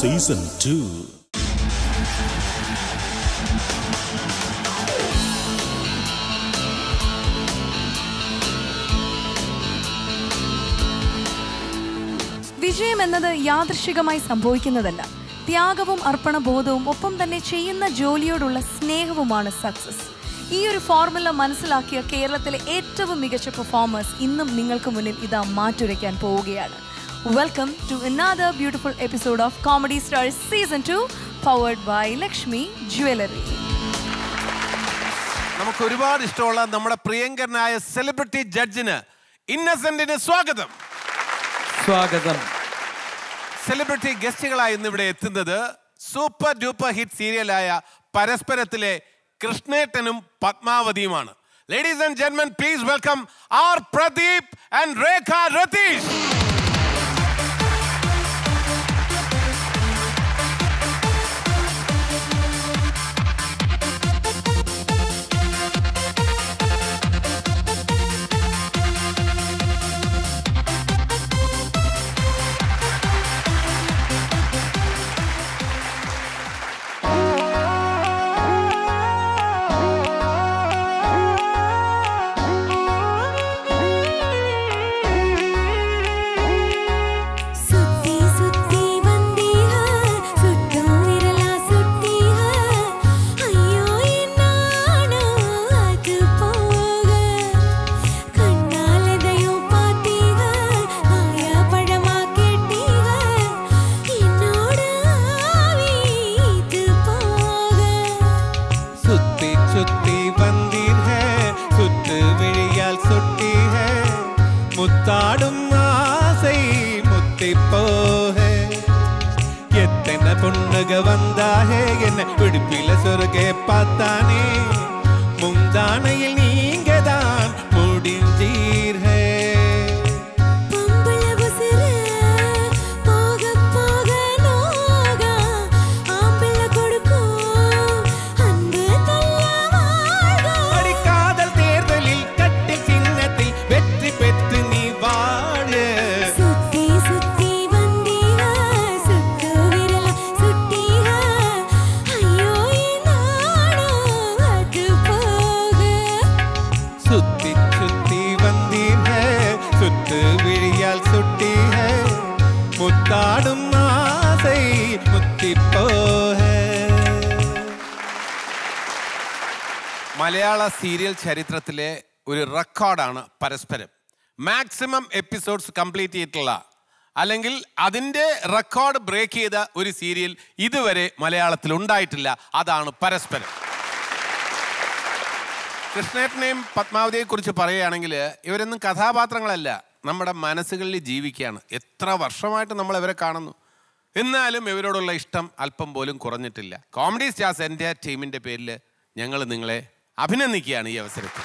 Season two വിജയം എന്നത് യാദൃശികമായി സംഭവിക്കുന്നതല്ല ത്യാഗവും അർപ്പണബോധവും ഒപ്പം തന്നെ ചെയ്യുന്ന ജോലിയോടുള്ള സ്നേഹവുമാണ് സക്സസ് ഈ ഒരു ഫോർമുല മനസ്സിലാക്കിയ കേരളത്തിലെ ഏറ്റവും മികച്ച പെർഫോമേഴ്സ് ഇന്നും നിങ്ങൾക്ക് മുന്നിൽ ഇതാ മാറ്റുരയ്ക്കാൻ പോവുകയാണ് welcome to another beautiful episode of comedy stars season two powered by Lakshmi jewellery നമുക്ക് ഒരുപാട് ഇഷ്ടമുള്ള നമ്മുടെ പ്രിയങ്കരനായ സെലിബ്രിറ്റി ജഡ്ജിന് ഇന്നസെന്റിന് സ്വാഗതം സ്വാഗതം സെലിബ്രിറ്റി ഗസ്റ്റുകളായി ഇന്ന് ഇവിടെ എത്തുന്നത് സൂപ്പർ ഡൂപ്പർ ഹിറ്റ് സീരിയലായ പരസ്പരത്തിലെ കൃഷ്ണേട്ടനും പത്മാവതിയുമാണ് ലേഡീസ് ആൻഡ് ജെന്മൻ please welcome R Pradeep and Rekha Ratheesh சுத்தி சுத்தி வந்தீக சுட்டும் விரலா சுட்டீக ஐயோ என்னானோ அது போக கண்ணால் எதையும் பார்த்தீக ஆயா பழமா கேட்டீக என்னோட ஆவி இது போக சுத்தி சுத்தி வந்தீர் ஹே சுத்து விழியால் சுட்டி ஹே முத்தாடும் ஆசை முத்தி போக எத்தனை பொண்ணுக வந்தாஹே என்ன பிடிப்பில சொருகே பார்த்தானே முந்தானையில் நீங்க தான் முடிஞ்சீர் ஹே பொம்பள உசுர போக போக நோக ஆம்பிள கொடுக்கும் அன்பு தொல்ல வாழ்க அடி காதல் தேர்தலில் கட்டி சின்னத்தில் வெற்றி பெற்று நீ வாழ சுத்தி சுத்தி வந்தீக சுத்து விரல சுட்டீக ஐயோ நானோ அது போக சுத்தி சுத்தி வந்தீர் ஹே சுத்து விழியால் சுட்டி ஹே முத்தாடும் ஆசை முத்தி போஹே മലയാള സീരിയൽ ചരിത്രത്തിലെ ഒരു റെക്കോർഡാണ് പരസ്പരം മാക്സിമം എപ്പിസോഡ്സ് കംപ്ലീറ്റ് ചെയ്തിട്ടുള്ള അല്ലെങ്കിൽ അതിൻ്റെ റെക്കോർഡ് ബ്രേക്ക് ചെയ്ത ഒരു സീരിയൽ ഇതുവരെ മലയാളത്തിൽ ഉണ്ടായിട്ടില്ല അതാണ് പരസ്പരം കൃഷ്ണേട്ടനെയും പത്മാവതിയെ കുറിച്ച് പറയുകയാണെങ്കിൽ ഇവരൊന്നും കഥാപാത്രങ്ങളല്ല നമ്മുടെ മനസ്സുകളിൽ ജീവിക്കുകയാണ് എത്ര വർഷമായിട്ട് നമ്മൾ ഇവരെ കാണുന്നു എന്നാലും ഇവരോടുള്ള ഇഷ്ടം അല്പം പോലും കുറഞ്ഞിട്ടില്ല കോമഡി സ്റ്റാർസ് എൻ്റെ ടീമിൻ്റെ പേരിൽ ഞങ്ങൾ നിങ്ങളെ അഭിനന്ദിക്കുകയാണ് ഈ അവസരത്തിൽ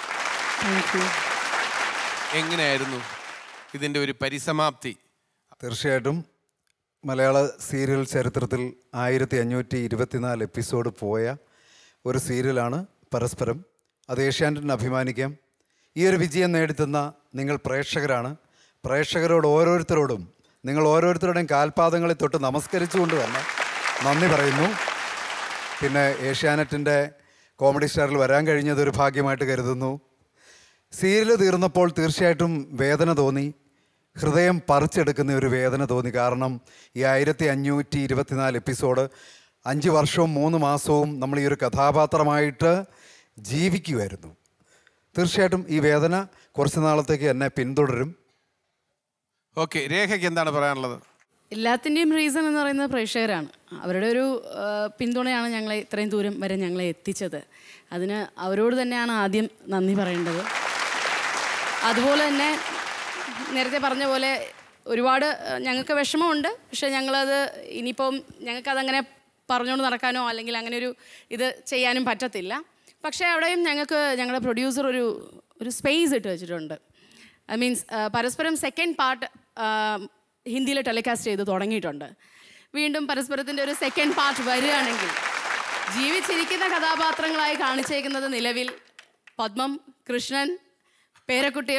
എങ്ങനെയായിരുന്നു ഇതിൻ്റെ ഒരു പരിസമാപ്തി തീർച്ചയായിട്ടും മലയാള സീരിയൽ ചരിത്രത്തിൽ ആയിരത്തി അഞ്ഞൂറ്റി ഇരുപത്തിനാല് എപ്പിസോഡ് പോയ ഒരു സീരിയലാണ് പരസ്പരം അത് ഏഷ്യാനെറ്റിന് അഭിമാനിക്കാം ഈ ഒരു വിജയം നേടിത്തന്ന നിങ്ങൾ പ്രേക്ഷകരാണ് പ്രേക്ഷകരോട് ഓരോരുത്തരോടും നിങ്ങൾ ഓരോരുത്തരുടെയും കാൽപാദങ്ങളിൽ തൊട്ട് നമസ്കരിച്ചുകൊണ്ട് തന്നെ നന്ദി പറയുന്നു പിന്നെ ഏഷ്യാനെറ്റിൻ്റെ കോമഡി സ്റ്റാറിൽ വരാൻ കഴിഞ്ഞത് ഒരു ഭാഗ്യമായിട്ട് കരുതുന്നു സീരിയൽ തീർന്നപ്പോൾ തീർച്ചയായിട്ടും വേദന തോന്നി ഹൃദയം പറിച്ചെടുക്കുന്ന ഒരു വേദന തോന്നി കാരണം ഈ ആയിരത്തി അഞ്ഞൂറ്റി ഇരുപത്തിനാല് എപ്പിസോഡ് അഞ്ച് വർഷവും മൂന്ന് മാസവും നമ്മൾ ഈ ഒരു കഥാപാത്രമായിട്ട് ജീവിക്കുമായിരുന്നു തീർച്ചയായിട്ടും ഈ വേദന കുറച്ച് നാളത്തേക്ക് എന്നെ പിന്തുടരും ഓക്കെ രേഖയ്ക്ക് എന്താണ് പറയാനുള്ളത് എല്ലാത്തിൻ്റെയും റീസൺ എന്ന് പറയുന്നത് പ്രേക്ഷകരാണ് അവരുടെ ഒരു ആ, പിന്തുണയാണ് ഞങ്ങളെ ഇത്രയും ദൂരം വരെ ഞങ്ങളെ എത്തിച്ചത് അതിന് അവരോട് തന്നെയാണ് ആദ്യം നന്ദി പറയേണ്ടത് അതുപോലെ തന്നെ നേരത്തെ പറഞ്ഞ പോലെ ഒരുപാട് ആ, ഞങ്ങൾക്ക് വിഷമമുണ്ട് പക്ഷെ ഞങ്ങളത് ഇനിയിപ്പം ഞങ്ങൾക്കതങ്ങനെ പറഞ്ഞുകൊണ്ട് നടക്കാനോ അല്ലെങ്കിൽ അങ്ങനെ ഒരു ഇത് ചെയ്യാനും പറ്റത്തില്ല പക്ഷേ അവിടെയും ഞങ്ങൾക്ക് ഞങ്ങളുടെ പ്രൊഡ്യൂസർ ഒരു ഒരു സ്പേസ് ഇട്ട് വെച്ചിട്ടുണ്ട് I means Parasparam second part ഹിന്ദിയിൽ ടെലികാസ്റ്റ് ചെയ്ത് തുടങ്ങിയിട്ടുണ്ട് വീണ്ടും പരസ്പരത്തിൻ്റെ ഒരു സെക്കൻഡ് പാർട്ട് വരികയാണെങ്കിൽ ജീവിച്ചിരിക്കുന്ന കഥാപാത്രങ്ങളായി കാണിച്ചേക്കുന്നത് നിലവിൽ പത്മം കൃഷ്ണൻ പേരക്കുട്ടികൾ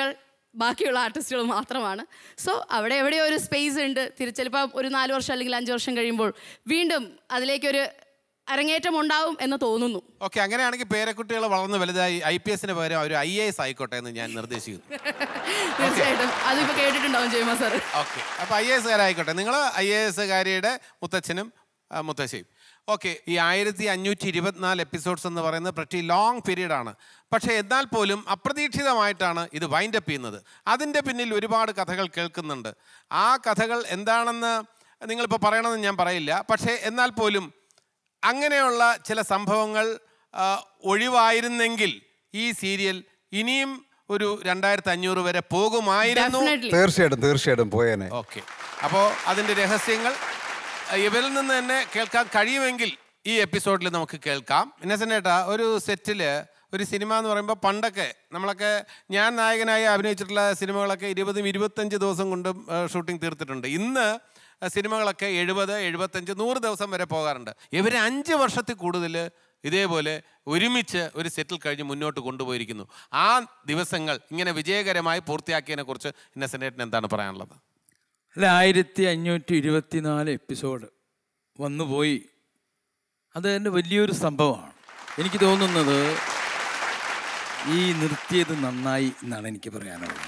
ബാക്കിയുള്ള ആർട്ടിസ്റ്റുകൾ മാത്രമാണ് സോ അവിടെ എവിടെയോ ഒരു സ്പേസ് ഉണ്ട് തിരി ചിലപ്പോൾ ഒരു നാല് വർഷം അല്ലെങ്കിൽ അഞ്ച് വർഷം കഴിയുമ്പോൾ വീണ്ടും അതിലേക്കൊരു അരങ്ങേറ്റം ഉണ്ടാവും എന്ന് തോന്നുന്നു ഓക്കെ അങ്ങനെയാണെങ്കിൽ പേരക്കുട്ടികൾ വളർന്ന് വലുതായി ഐ പി എസിന് പകരം ഒരു ഐ എ എസ് ആയിക്കോട്ടെ എന്ന് ഞാൻ നിർദ്ദേശിക്കുന്നു തീർച്ചയായിട്ടും അതിപ്പോൾ കേട്ടിട്ടുണ്ടാവും ജയമ സാർ ഓക്കെ അപ്പോൾ ഐ എ എസ്കാരായിക്കോട്ടെ നിങ്ങൾ ഐ എ എസ്കാരിയുടെ മുത്തച്ഛനും ആ, മുത്തശ്ശിയും ഓക്കെ ഈ ആയിരത്തി അഞ്ഞൂറ്റി ഇരുപത്തിനാല് എപ്പിസോഡ്സ് എന്ന് പറയുന്നത് പ്രറ്റി ലോങ് പീരീഡ് ആണ് പക്ഷേ എന്നാൽ പോലും അപ്രതീക്ഷിതമായിട്ടാണ് ഇത് വൈൻഡ് അപ്പ് ചെയ്യുന്നത് അതിൻ്റെ പിന്നിൽ ഒരുപാട് കഥകൾ കേൾക്കുന്നുണ്ട് ആ കഥകൾ എന്താണെന്ന് നിങ്ങളിപ്പോൾ പറയണമെന്ന് ഞാൻ പറയില്ല പക്ഷേ എന്നാൽ പോലും അങ്ങനെയുള്ള ചില സംഭവങ്ങൾ ആ, ഒഴിവായിരുന്നെങ്കിൽ ഈ സീരിയൽ ഇനിയും ഒരു രണ്ടായിരത്തി അഞ്ഞൂറ് വരെ പോകുമായിരുന്നു ഡെഫിനറ്റ്ലി തീർച്ചയായിട്ടും തീർച്ചയായിട്ടും പോയേനെ ഓക്കെ അപ്പോൾ അതിൻ്റെ രഹസ്യങ്ങൾ അഹ് ഇവരിൽ നിന്ന് തന്നെ കേൾക്കാൻ കഴിയുമെങ്കിൽ ഈ എപ്പിസോഡിൽ നമുക്ക് കേൾക്കാം ഇന്നസെൻറ്റേട്ടാ ഒരു സെറ്റിൽ ഒരു സിനിമ എന്ന് പറയുമ്പോൾ പണ്ടൊക്കെ നമ്മളൊക്കെ ഞാൻ നായകനായി അഭിനയിച്ചിട്ടുള്ള സിനിമകളൊക്കെ ഇരുപതും ഇരുപത്തഞ്ച് ദിവസം കൊണ്ടും ഷൂട്ടിംഗ് തീർത്തിട്ടുണ്ട് ഇന്ന് സിനിമകളൊക്കെ എഴുപത് എഴുപത്തഞ്ച് നൂറ് ദിവസം വരെ പോകാറുണ്ട് ഇവർ അഞ്ച് വർഷത്തിൽ കൂടുതൽ ഇതേപോലെ ഒരുമിച്ച് ഒരു സെറ്റിൽ കഴിഞ്ഞ് മുന്നോട്ട് കൊണ്ടുപോയിരിക്കുന്നു ആ ദിവസങ്ങൾ ഇങ്ങനെ വിജയകരമായി പൂർത്തിയാക്കിയതിനെ കുറിച്ച് ഇന്നസെൻറ്റേറ്റിന് എന്താണ് പറയാനുള്ളത് അല്ല ആയിരത്തി അഞ്ഞൂറ്റി ഇരുപത്തിനാല് എപ്പിസോഡ് വന്നുപോയി അത് തന്നെ വലിയൊരു സംഭവമാണ് എനിക്ക് തോന്നുന്നത് ഈ നിർത്തിയത് നന്നായി എന്നാണ് എനിക്ക് പറയാനുള്ളത്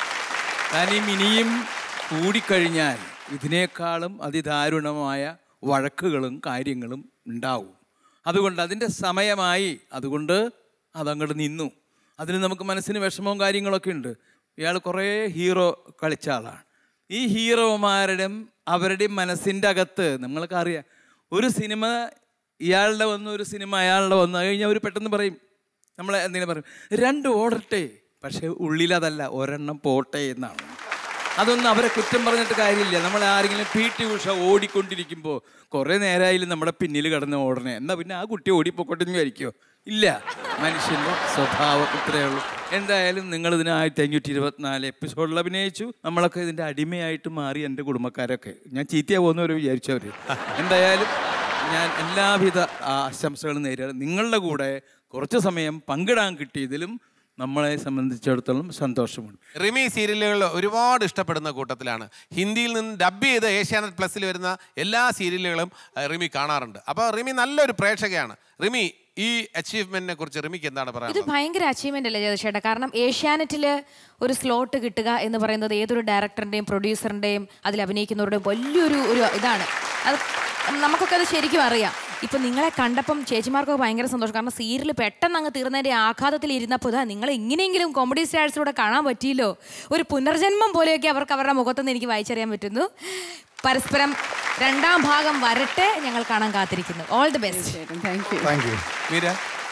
കാരണം ഇനിയും കൂടിക്കഴിഞ്ഞാൽ ഇതിനേക്കാളും അതിദാരുണമായ വഴക്കുകളും കാര്യങ്ങളും ഉണ്ടാവും അതുകൊണ്ട് അതിൻ്റെ സമയമായി അതുകൊണ്ട് അതങ്ങോട്ട് നിന്നു അതിന് നമുക്ക് മനസ്സിന് വിഷമവും കാര്യങ്ങളൊക്കെ ഉണ്ട് ഇയാൾ കുറേ ഹീറോ കളിച്ച ആളാണ് ഈ ഹീറോമാരുടെ അവരുടെ മനസ്സിൻ്റെ അകത്ത് നമ്മൾക്ക് അറിയാം ഒരു സിനിമ ഇയാളുടെ വന്നു ഒരു സിനിമ അയാളുടെ വന്നു അത് കഴിഞ്ഞാൽ അവർ പെട്ടെന്ന് പറയും നമ്മൾ എന്തെങ്കിലും പറയും രണ്ട് ഓടട്ടെ പക്ഷേ ഉള്ളിലതല്ല ഒരെണ്ണം പോട്ടെ എന്നാണ് അതൊന്നും അവരെ കുറ്റം പറഞ്ഞിട്ട് കാര്യമില്ല നമ്മൾ ആരെങ്കിലും പി ടി ഉഷ ഓടിക്കൊണ്ടിരിക്കുമ്പോൾ കുറേ നേരമായാലും നമ്മുടെ പിന്നിൽ കിടന്ന് ഓടണേ എന്നാൽ പിന്നെ ആ കുട്ടി ഓടിപ്പോക്കോട്ടെ എന്ന് വിചാരിക്കുമോ ഇല്ല മനുഷ്യൻ്റെ സ്വഭാവം ഇത്രയേ ഉള്ളൂ എന്തായാലും നിങ്ങൾ ഇതിന് ആയിരത്തി അഞ്ഞൂറ്റി ഇരുപത്തിനാല് എപ്പിസോഡിൽ അഭിനയിച്ചു നമ്മളൊക്കെ ഇതിൻ്റെ അടിമയായിട്ട് മാറി എൻ്റെ കുടുംബക്കാരൊക്കെ ഞാൻ ചീത്തയാ പോകുന്നവർ വിചാരിച്ചവർ എന്തായാലും ഞാൻ എല്ലാവിധ ആശംസകളും നേരിടും നിങ്ങളുടെ കൂടെ കുറച്ച് സമയം പങ്കിടാൻ കിട്ടിയതിലും നമ്മളെ സംബന്ധിച്ചിടത്തോളം സന്തോഷമുണ്ട് റിമി സീരിയലുകൾ ഒരുപാട് ഇഷ്ടപ്പെടുന്ന കൂട്ടത്തിലാണ് ഹിന്ദിയിൽ നിന്ന് ഡബ് ചെയ്ത് ഏഷ്യാനെറ്റ് പ്ലസിൽ വരുന്ന എല്ലാ സീരിയലുകളും അഹ്, റിമി കാണാറുണ്ട് അപ്പോൾ റിമി നല്ലൊരു പ്രേക്ഷകയാണ് റിമി ഈ അച്ചീവ്മെന്റിനെ കുറിച്ച് റിമിക്ക് എന്താണ് ഇത് പറയാനുള്ളത് ഭയങ്കര അച്ചീവ്മെന്റ് അല്ലേ ജയതിഷേട്ടാ കാരണം ഏഷ്യാനെറ്റിൽ ഒരു സ്ലോട്ട് കിട്ടുക എന്ന് പറയുന്നത് ഏതൊരു ഡയറക്ടറിന്റെയും പ്രൊഡ്യൂസറിന്റെയും അതിൽ അഭിനയിക്കുന്നവരുടെയും വലിയൊരു ഒരു ഇതാണ് അത് നമുക്കൊക്കെ അത് ശരിക്കും അറിയാം ഇപ്പം നിങ്ങളെ കണ്ടപ്പം ചേച്ചിമാർക്കൊക്കെ ഭയങ്കര സന്തോഷം കാരണം സീരിയൽ പെട്ടെന്ന് അങ്ങ് തീർന്നതിൻ്റെ ആഘാതത്തിൽ ഇരുന്നപ്പോൾ ഇതാ നിങ്ങൾ എങ്ങനെയെങ്കിലും കോമഡി സ്റ്റാർസിലൂടെ കാണാൻ പറ്റിയല്ലോ ഒരു പുനർജന്മം പോലെയൊക്കെ അവർക്ക് അവരുടെ മുഖത്തുനിന്ന് എനിക്ക് വായിച്ചറിയാൻ പറ്റുന്നു പരസ്പരം രണ്ടാം ഭാഗം വരട്ടെ ഞങ്ങൾ കാണാൻ കാത്തിരിക്കുന്നു all the best thank you thank you Meera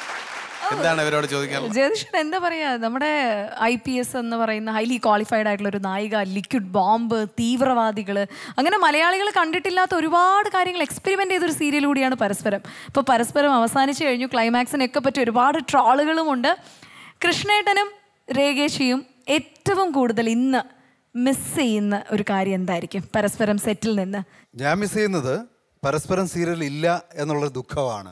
എന്താണ് ഇവരോട് ചോദിക്കാനുള്ളത് ജയതിഷൻ എന്താ പറയാ നമ്മുടെ ഐ പി എസ് എന്ന് പറയുന്ന ഹൈലി ക്വാളിഫൈഡ് ആയിട്ടുള്ള ഒരു നായിക ലിക്വിഡ് ബോംബ് തീവ്രവാദികൾ അങ്ങനെ മലയാളികൾ കണ്ടിട്ടില്ലാത്ത ഒരുപാട് കാര്യങ്ങൾ എക്സ്പെരിമെന്റ് ചെയ്തൊരു സീരിയൽ കൂടിയാണ് പരസ്പരം ഇപ്പോൾ പരസ്പരം അവസാനിച്ചു കഴിഞ്ഞു ക്ലൈമാക്സിനൊക്കെ പറ്റി ഒരുപാട് ട്രോളുകളുമുണ്ട് കൃഷ്ണേട്ടനും രേഖേഷിയും ഏറ്റവും കൂടുതൽ ഇന്ന് മിസ് ചെയ്യുന്ന ഒരു കാര്യം എന്തായിരിക്കും പരസ്പരം സെറ്റിൽ നിന്ന് ഞാൻ മിസ് ചെയ്യുന്നത് പരസ്പരം സീരിയൽ ഇല്ല എന്നുള്ള ദുഃഖമാണ്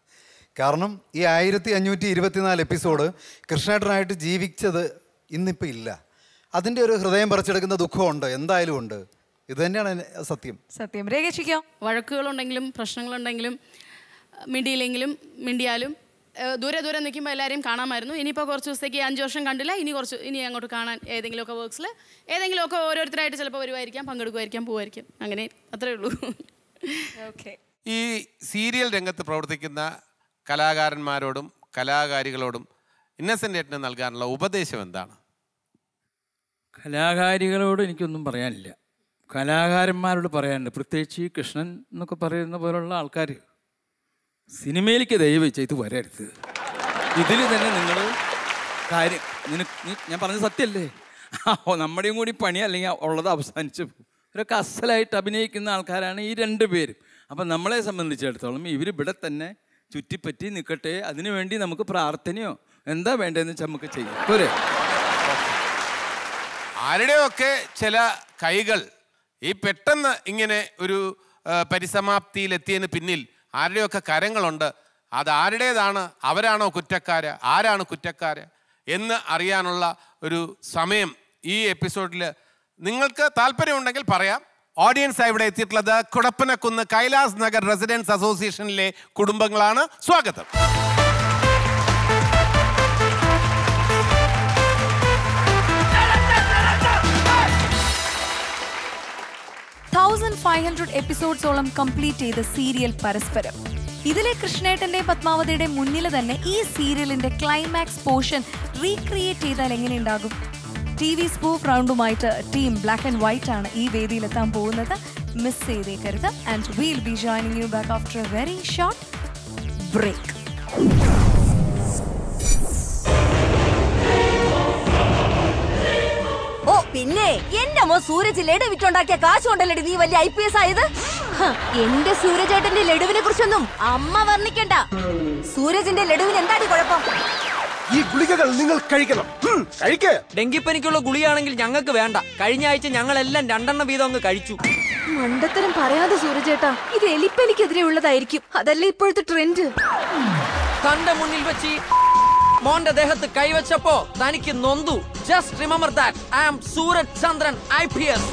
കാരണം ഈ ആയിരത്തി അഞ്ഞൂറ്റി ഇരുപത്തിനാല് എപ്പിസോഡ് കൃഷ്ണേട്ടനായിട്ട് ജീവിച്ചത് ഇന്നിപ്പോൾ ഇല്ല അതിൻ്റെ ഒരു ഹൃദയം പറിച്ചെടുക്കുന്ന ദുഃഖമുണ്ട് എന്തായാലും ഉണ്ട് ഇത് തന്നെയാണ് എന്നെ- സത്യം സത്യം രേഖേഷിക്കോ വഴക്കുകളുണ്ടെങ്കിലും പ്രശ്നങ്ങളുണ്ടെങ്കിലും മിണ്ടിയില്ലെങ്കിലും മിണ്ടിയാലും ഏഹ് ദൂരെ ദൂരെ നിൽക്കുമ്പോൾ എല്ലാവരെയും കാണാമായിരുന്നു ഇനിയിപ്പോൾ കുറച്ച് ദിവസത്തേക്ക് അഞ്ച് വർഷം കണ്ടില്ല ഇനി കുറച്ച് ഇനി അങ്ങോട്ട് കാണാൻ ഏതെങ്കിലുമൊക്കെ വർക്ക്സിൽ ഏതെങ്കിലുമൊക്കെ ഓരോരുത്തരായിട്ട് ചിലപ്പോൾ വരുമായിരിക്കാം പങ്കെടുക്കുമായിരിക്കാം പോവായിരിക്കും അങ്ങനെ അത്രേ ഉള്ളൂ ഓക്കെ ഈ സീരിയൽ രംഗത്ത് പ്രവർത്തിക്കുന്ന കലാകാരന്മാരോടും കലാകാരികളോടും ഇന്നസെൻ്റ് ഏട്ടന് നൽകാനുള്ള ഉപദേശം എന്താണ് കലാകാരികളോട് എനിക്കൊന്നും പറയാനില്ല കലാകാരന്മാരോട് പറയാനുണ്ട് പ്രത്യേകിച്ച് ഈ കൃഷ്ണൻ എന്നൊക്കെ പറയുന്ന പോലുള്ള ആൾക്കാർ സിനിമയിലേക്ക് ദയവെച്ച ഇത് വരരുത് ഇതിൽ തന്നെ നിങ്ങൾ കാര്യം നിനക്ക് നീ- ഞാൻ പറഞ്ഞ സത്യമല്ലേ ഓ നമ്മുടെയും കൂടി പണി അല്ലെങ്കിൽ ഉള്ളത് അവസാനിച്ചു പോകും ഇവരൊക്കെ അസലായിട്ട് അഭിനയിക്കുന്ന ആൾക്കാരാണ് ഈ രണ്ട് പേരും അപ്പം നമ്മളെ സംബന്ധിച്ചിടത്തോളം ഇവർ ഇവിടെ തന്നെ ചുറ്റിപ്പറ്റി നിൽക്കട്ടെ അതിനുവേണ്ടി നമുക്ക് പ്രാർത്ഥനയോ എന്താ വേണ്ടതെന്ന് വെച്ചാൽ നമുക്ക് ചെയ്യാം പോരെ ആരുടെയൊക്കെ ചില കൈകൾ ഈ പെട്ടെന്ന് ഇങ്ങനെ ഒരു ആ, പരിസമാപ്തിയിലെത്തിയതിന് പിന്നിൽ ആരുടെയൊക്കെ കരങ്ങളുണ്ട് അത് ആരുടേതാണ് അവരാണോ കുറ്റക്കാര് ആരാണ് കുറ്റക്കാര് എന്ന് അറിയാനുള്ള ഒരു സമയം ഈ എപ്പിസോഡിൽ നിങ്ങൾക്ക് താല്പര്യമുണ്ടെങ്കിൽ പറയാം ഓഡിയൻസ് ഇവിടെ എത്തിയിട്ടുള്ളത് കുടപ്പനക്കുന്ന് കൈലാസ് നഗർ റെസിഡൻസ് അസോസിയേഷനിലെ കുടുംബങ്ങളാണ് സ്വാഗതം തൗസൻഡ് ഫൈവ് ഹൺഡ്രഡ് എപ്പിസോഡ്സോളം കംപ്ലീറ്റ് ചെയ്ത സീരിയൽ പരസ്പരം ഇതിലെ കൃഷ്ണേട്ടന്റെ പത്മാവതിയുടെ മുന്നിൽ തന്നെ ഈ സീരിയലിന്റെ ക്ലൈമാക്സ് പോർഷൻ റീക്രിയേറ്റ് ചെയ്താൽ എങ്ങനെയുണ്ടാകും ടി വി സ്പൂഫ് റൗണ്ടുമായിട്ട് ടീം ബ്ലാക്ക് ആൻഡ് വൈറ്റ് ആണ് ഈ വേദിയിലെത്താൻ പോകുന്നത് മിസ് ചെയ്തേക്കരുത് and we'll be joining you back after a very short break ഓ പിന്നെ എന്റെ അമ്മ സൂരജ് ലഡു വിറ്റുണ്ടാക്കിയ കാശ് കൊണ്ടല്ലേ നീ വലിയ ഐ പി എസ് ആയത് ഹ, എന്റെ സൂരജേട്ടന്റെ ലഡുവിനെ കുറിച്ചൊന്നും അമ്മ വർണ്ണിക്കണ്ട സൂരജിന്റെ ലഡുവിന് എന്താടി കുഴപ്പം ഈ ഗുളികകൾ നിങ്ങൾ കഴിക്കണം ഹും, കഴിക്ക് ഡെങ്കിപ്പനിക്കുള്ള ഗുളിയാണെങ്കിൽ ഞങ്ങൾക്ക് വേണ്ട കഴിഞ്ഞ ആഴ്ച ഞങ്ങളെല്ലാം രണ്ടെണ്ണം വീതം അങ്ങ് കഴിച്ചു മണ്ടത്തരം പറയാതെ സൂരജേട്ടാ ഇത് എലിപ്പനിക്കെതിരെ ഉള്ളതായിരിക്കും അതല്ലേ ഇപ്പോഴത്തെ ട്രെൻഡ് തന്റെ മുന്നിൽ വെച്ച് ഈ മോന്റെ ദേഹത്ത് കൈവച്ചപ്പോ തനിക്ക് നൊന്തു just remember that I am Sooraj Chandran I P S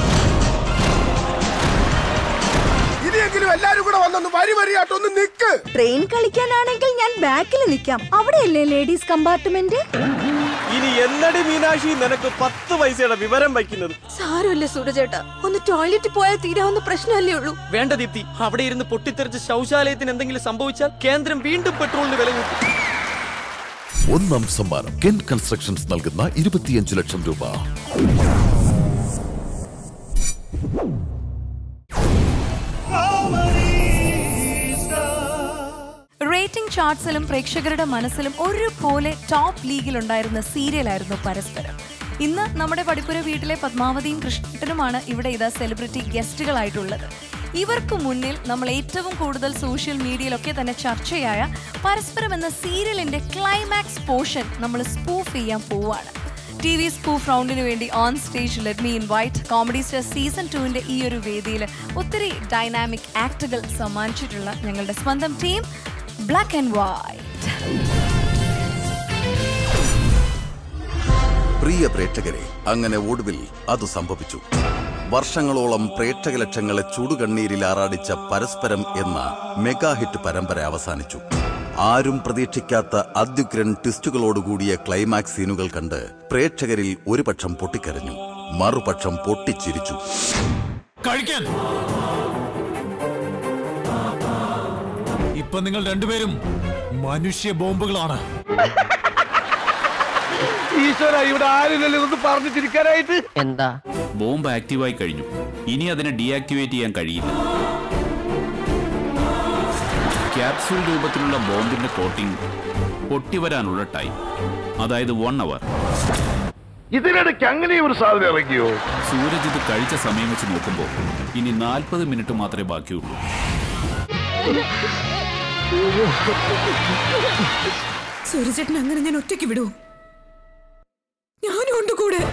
ഇനിയെങ്കിലും എല്ലാരും കൂടെ വന്നൊന്ന് വരി വരിയായിട്ടൊന്ന് നിക്ക് ട്രെയിൻ കളിക്കാനാണെങ്കിൽ ഞാൻ ബാക്കിൽ നിൽക്കാം അവിടെയല്ലേ ലേഡീസ് കമ്പാർട്ട്മെന്റ് ഇനി എന്നടി മീനാക്ഷി നിനക്ക് പത്ത് പൈസയുടെ വിവരം വയ്ക്കുന്നത് സാരമല്ലേ സൂരജേട്ടാ ഒന്ന് ടോയ്ലറ്റിൽ പോയാൽ തീരാവുന്ന പ്രശ്നമല്ലേ ഉള്ളൂ വേണ്ട ദീപ്തി അവിടെ ഇരുന്ന് പൊട്ടിത്തെറിച്ച് ശൗചാലയത്തിന് എന്തെങ്കിലും സംഭവിച്ചാൽ കേന്ദ്രം വീണ്ടും പെട്രോളിന് വില കൂട്ടും ഒന്നാം സമ്മാനം കെൻ കൺസ്ട്രക്ഷൻസ് നൽകുന്ന ഇരുപത്തിയഞ്ച് ലക്ഷം രൂപ റേറ്റിംഗ് ചാർട്സിലും പ്രേക്ഷകരുടെ മനസ്സിലും ഒരുപോലെ ടോപ്പ് ലീഗിലുണ്ടായിരുന്ന സീരിയലായിരുന്നു പരസ്പരം ഇന്ന് നമ്മുടെ പടിപ്പുര വീട്ടിലെ പത്മാവതിയും കൃഷ്ണനുമാണ് ഇവിടെ ഇതാ സെലിബ്രിറ്റി ഗസ്റ്റുകളായിട്ടുള്ളത് ഇവർക്ക് മുന്നിൽ നമ്മൾ ഏറ്റവും കൂടുതൽ സോഷ്യൽ മീഡിയയിലൊക്കെ തന്നെ ചർച്ചയായ പരസ്പരം എന്ന സീരിയലിന്റെ ക്ലൈമാക്സ് പോർഷൻ നമ്മൾ സ്പൂഫ് ചെയ്യാൻ പോവുകയാണ് ടി വി സ്പൂഫ് റൗണ്ടിന് വേണ്ടി on stage let me invite comedy star season ടുവിന്റെ ഈ ഒരു വേദിയിൽ ഒത്തിരി ഡൈനാമിക് ആക്ടുകൾ സമ്മാനിച്ചിട്ടുള്ള ഞങ്ങളുടെ സ്വന്തം ടീം ബ്ലാക്ക് ആൻഡ് വൈറ്റ് പ്രിയ പ്രേക്ഷകരെ അങ്ങനെ ഒടുവിൽ അത് സംഭവിച്ചു വർഷങ്ങളോളം പ്രേക്ഷക ലക്ഷങ്ങളെ ചുടുകണ്ണീരിൽ ആറാടിച്ച പരസ്പരം എന്ന മെഗാ ഹിറ്റ് പരമ്പര അവസാനിച്ചു ആരും പ്രതീക്ഷിക്കാത്ത അത്യുഗ്രൻ ട്വിസ്റ്റുകളോടുകൂടിയ ക്ലൈമാക്സ് സീനുകൾ കണ്ട് പ്രേക്ഷകരിൽ ഒരു പക്ഷം പൊട്ടിക്കരഞ്ഞു മറുപക്ഷം പൊട്ടിച്ചിരിച്ചു കഴിക്കാൻ ഇപ്പൊ നിങ്ങൾ രണ്ടുപേരും മനുഷ്യ ബോംബുകളാണ് ഈശ്വര ഇവിടെ ആരില്ലല്ലോ ഇതൊന്ന് പറഞ്ഞു ചിരിക്കാനായിട്ട് എന്താ ബോംബ് ആക്റ്റീവായി കഴിഞ്ഞു ഇനി അതിനെ ഡീആക്ടിവേറ്റ് ചെയ്യാൻ കഴിയില്ല ക്യാപ്സ്യൂൾ രൂപത്തിലുള്ള ബോംബിന്റെ കോട്ടിംഗ് പൊട്ടിവരാനുള്ള ടൈം അതായത് വൺ അവർ ഇതിനിടയ്ക്ക് അങ്ങനെ ഒരു സാധനം ഇറങ്ങിയോ സൂരജ് ഇത് കഴിച്ച സമയം വെച്ച് നോക്കുമ്പോൾ ഇനി നാൽപ്പത് മിനിറ്റ് മാത്രമേ ബാക്കിയുള്ളൂ സൂര്യചേട്ടൻ അങ്ങനെ ഞാൻ ഒറ്റയ്ക്ക് വിടൂ ഞാനും ഉണ്ട് കൂടെ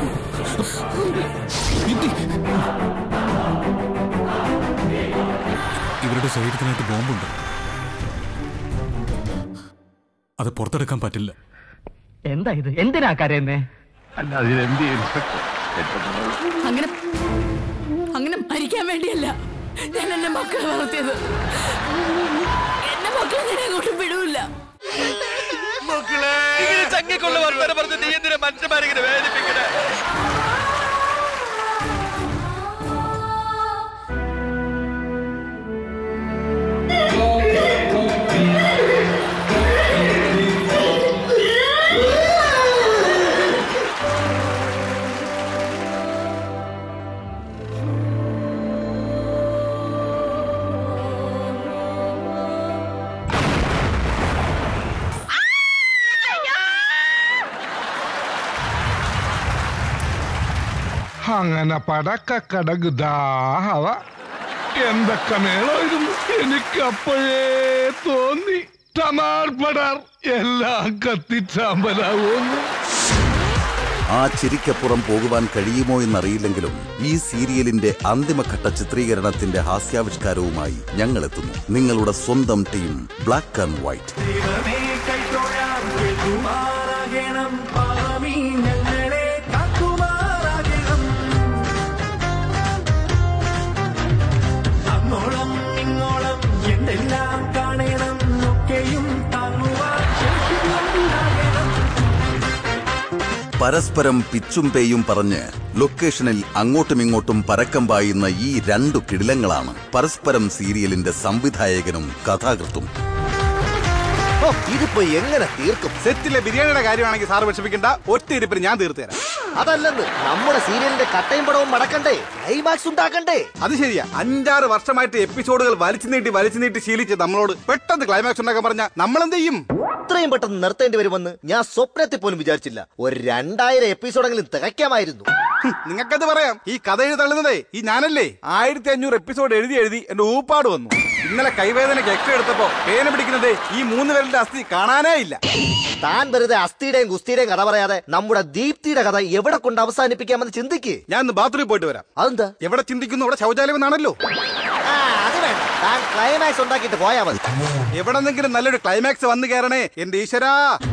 ഇവരുടെ ശരീരത്തിനകത്ത് ബോംബുണ്ട് അത് പുറത്തെടുക്കാൻ പറ്റില്ല എന്താ ഇത് എന്തിനാ കരയുന്നേ അല്ല അതിലെന്ത് അങ്ങനെ അങ്ങനെ മരിക്കാൻ വേണ്ടിയല്ല ഞാൻ എന്റെ മക്കളെ വളർത്തിയത് എന്റെ മക്കളെ ഞാൻ എങ്ങോട്ടും വിടൂല ഇങ്ങനെ ചങ്ങിക്കൊള്ള വർത്തമാനം പറഞ്ഞ് നീ എന്തിനാ മനുഷ്യന്മാരിങ്ങനെ വേദനിപ്പിക്കണേ അങ്ങനെ പടക്ക കടകുദാഹവ എന്തൊക്കെ മേളായിരുന്നു എനിക്ക് അപ്പോഴേ തോന്നി ടമാർ പടാർ എല്ലാം കത്തിച്ചാമ്പലാവുന്നു ആ ചിരിക്കപ്പുറം പോകുവാൻ കഴിയുമോ എന്നറിയില്ലെങ്കിലും ഈ സീരിയലിന്റെ അന്തിമഘട്ട ചിത്രീകരണത്തിന്റെ ഹാസ്യാവിഷ്കാരവുമായി ഞങ്ങൾ എത്തുന്നു നിങ്ങളുടെ സ്വന്തം ടീം ബ്ലാക്ക് ആൻഡ് വൈറ്റ് ഞങ്ങളെ കാക്കു എല്ലാം കാണണം ഒക്കെയും താങ്ങുവാൻ ശേഷിയുണ്ടാകണം പരസ്പരം പിച്ചും പേയും പറഞ്ഞ് ലൊക്കേഷനിൽ അങ്ങോട്ടും ഇങ്ങോട്ടും പരക്കം പായുന്ന ഈ രണ്ടു കിടിലങ്ങളാണ് പരസ്പരം സീരിയലിന്റെ സംവിധായകനും കഥാകൃത്തും ഇതിപ്പോ എങ്ങനെ തീർക്കും സെറ്റിലെ ബിരിയാണിയുടെ കാര്യമാണെങ്കിൽ സാർ വിഷമിക്കണ്ട ഒറ്റ ഇരിപ്പിന് ഞാൻ തീർത്തു തരാം അതല്ലെന്ന് നമ്മുടെ സീരിയലിന്റെ കട്ടയും പടവും മടക്കണ്ടേ ക്ലൈമാക്സ് ഉണ്ടാക്കണ്ടേ അത് ശരിയാ അഞ്ചാറ് വർഷമായിട്ട് എപ്പിസോഡുകൾ വലിച്ചു നീട്ടി വലിച്ചു നീട്ടി ശീലിച്ച് നമ്മളോട് പെട്ടെന്ന് ക്ലൈമാക്സ് ഉണ്ടാക്കാൻ പറഞ്ഞ നമ്മൾ എന്ത് ചെയ്യും ഇത്രയും പെട്ടെന്ന് നിർത്തേണ്ടി വരുമെന്ന് ഞാൻ സ്വപ്നത്തിൽ പോലും വിചാരിച്ചില്ല ഒരു രണ്ടായിരം എപ്പിസോഡെങ്കിലും തികയ്ക്കാമായിരുന്നു നിങ്ങൾക്കത് പറയാം ഈ കഥ എഴുതി തള്ളുന്നതേ ഈ ഞാനല്ലേ ആയിരത്തി അഞ്ഞൂറ് എപ്പിസോഡ് എഴുതി എഴുതി എന്റെ ഊപ്പാട് വന്നു ഇന്നലെ കൈവേദനയ്ക്ക് എക്സ്ട്രാ എടുത്തപ്പോ പേന പിടിക്കുന്നത് ഈ മൂന്ന് പേരുടെ അസ്ഥി കാണാനേ ഇല്ല താൻ വെറുതെ അസ്ഥിയുടെയും ഗുസ്തിയുടെയും കഥ പറയാതെ നമ്മുടെ ദീപ്തിയുടെ കഥ എവിടെ കൊണ്ട് അവസാനിപ്പിക്കാമെന്ന് ചിന്തിക്ക് ഞാൻ ഇന്ന് ബാത്റൂമിൽ പോയിട്ട് വരാം അതെന്താ എവിടെ ചിന്തിക്കുന്നു അവിടെ ശൗചാലയം എന്നാണല്ലോ ആ, അത് വേണ്ട താൻ ക്ലൈമാക്സ് ഉണ്ടാക്കിയിട്ട് പോയാ മതി എവിടെന്നെങ്കിലും നല്ലൊരു ക്ലൈമാക്സ് വന്നു കയറണേ എന്റെ ഈശ്വരാ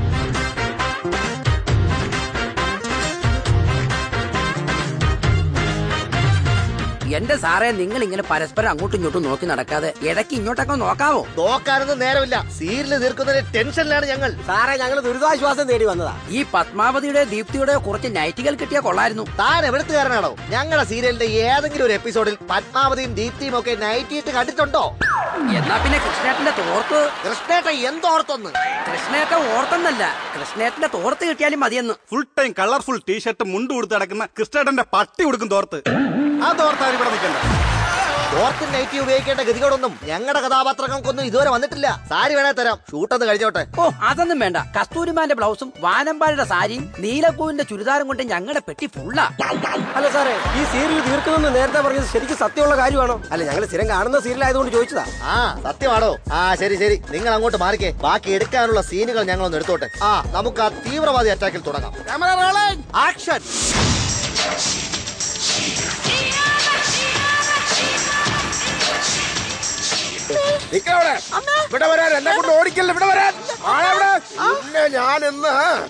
എന്റെ സാറേ നിങ്ങൾ ഇങ്ങനെ പരസ്പരം അങ്ങോട്ടും ഇങ്ങോട്ടും നോക്കി നടക്കാതെ ഇടയ്ക്ക് ഇങ്ങോട്ടൊക്കെ നോക്കാവോ നോക്കാനൊന്നും നേരമില്ല സീരിയല് തീർക്കുന്നതിന് ടെൻഷനിലാണ് ഞങ്ങൾ സാറേ ഞങ്ങൾ ദുരിതാശ്വാസം തേടി വന്നതാ ഈ പത്മാവതിയുടെ ദീപ്തിയുടെ കുറച്ച് നൈറ്റുകൾ കിട്ടിയ കൊള്ളായിരുന്നു താൻ എവിടുത്തുകാരനാണോ ഞങ്ങളുടെ സീരിയലിന്റെ ഏതെങ്കിലും ഒരു എപ്പിസോഡിൽ പത്മാവതിയും ദീപ്തിയും ഒക്കെ നൈറ്റ് ഇട്ട് കണ്ടിട്ടുണ്ടോ എന്നാ പിന്നെ കൃഷ്ണേട്ടന്റെ തോർത്ത് കൃഷ്ണേട്ട എന്തോർത്തൊന്ന് കൃഷ്ണേട്ട ഓർത്തെന്നല്ല കൃഷ്ണേട്ടന്റെ തോർത്ത് കിട്ടിയാലും മതിയെന്ന് ഫുൾ ടൈം കളർഫുൾ ടീഷർട്ട് മുണ്ട് കൊടുത്ത് നടക്കുന്ന കൃഷ്ണേട്ടന്റെ പട്ടി കൊടുക്കും തോർത്ത് ആ തോർത്താണ് ഇവിടെ നിൽക്കണ്ട തോർത്തും നൈറ്റി ഉപയോഗിക്കേണ്ട ഗതികളൊന്നും ഞങ്ങളുടെ കഥാപാത്രങ്ങൾക്കൊന്നും ഇതുവരെ വന്നിട്ടില്ല സാരി വേണേ തരാം ഷൂട്ടൊന്ന് കഴിഞ്ഞോട്ടെ ഓ അതൊന്നും വേണ്ട കസ്തൂരിമാന്റെ ബ്ലൗസും വാനമ്പാടിയുടെ സാരിയും നീലക്കൂവിന്റെ ചുരിദാറും കൊണ്ട് ഞങ്ങളുടെ പെട്ടി ഫുള്ളാ അല്ല സാറേ ഈ സീരിയൽ തീർക്കുന്നെന്ന് നേരത്തെ പറഞ്ഞത് ശരിക്കും സത്യമുള്ള കാര്യമാണോ അല്ല ഞങ്ങൾ സ്ഥിരം കാണുന്ന സീരിയൽ ആയതുകൊണ്ട് ചോദിച്ചതാ ആ സത്യമാണോ ആ ശരി ശരി നിങ്ങൾ അങ്ങോട്ട് മാറിക്കേ ബാക്കി എടുക്കാനുള്ള സീനുകൾ ഞങ്ങളൊന്ന് എടുത്തോട്ടെ ആ നമുക്ക് ആ തീവ്രവാദി അറ്റാക്കിൽ തുടങ്ങാം ആക്ഷൻ നിക്കവിടെ ഇവിടെ വരാൻ എന്നെ കൊണ്ട് ഓടിക്കല്ല ഇവിടെ വരാൻ ആളെവിടെ പിന്നെ ഞാൻ ഇന്ന്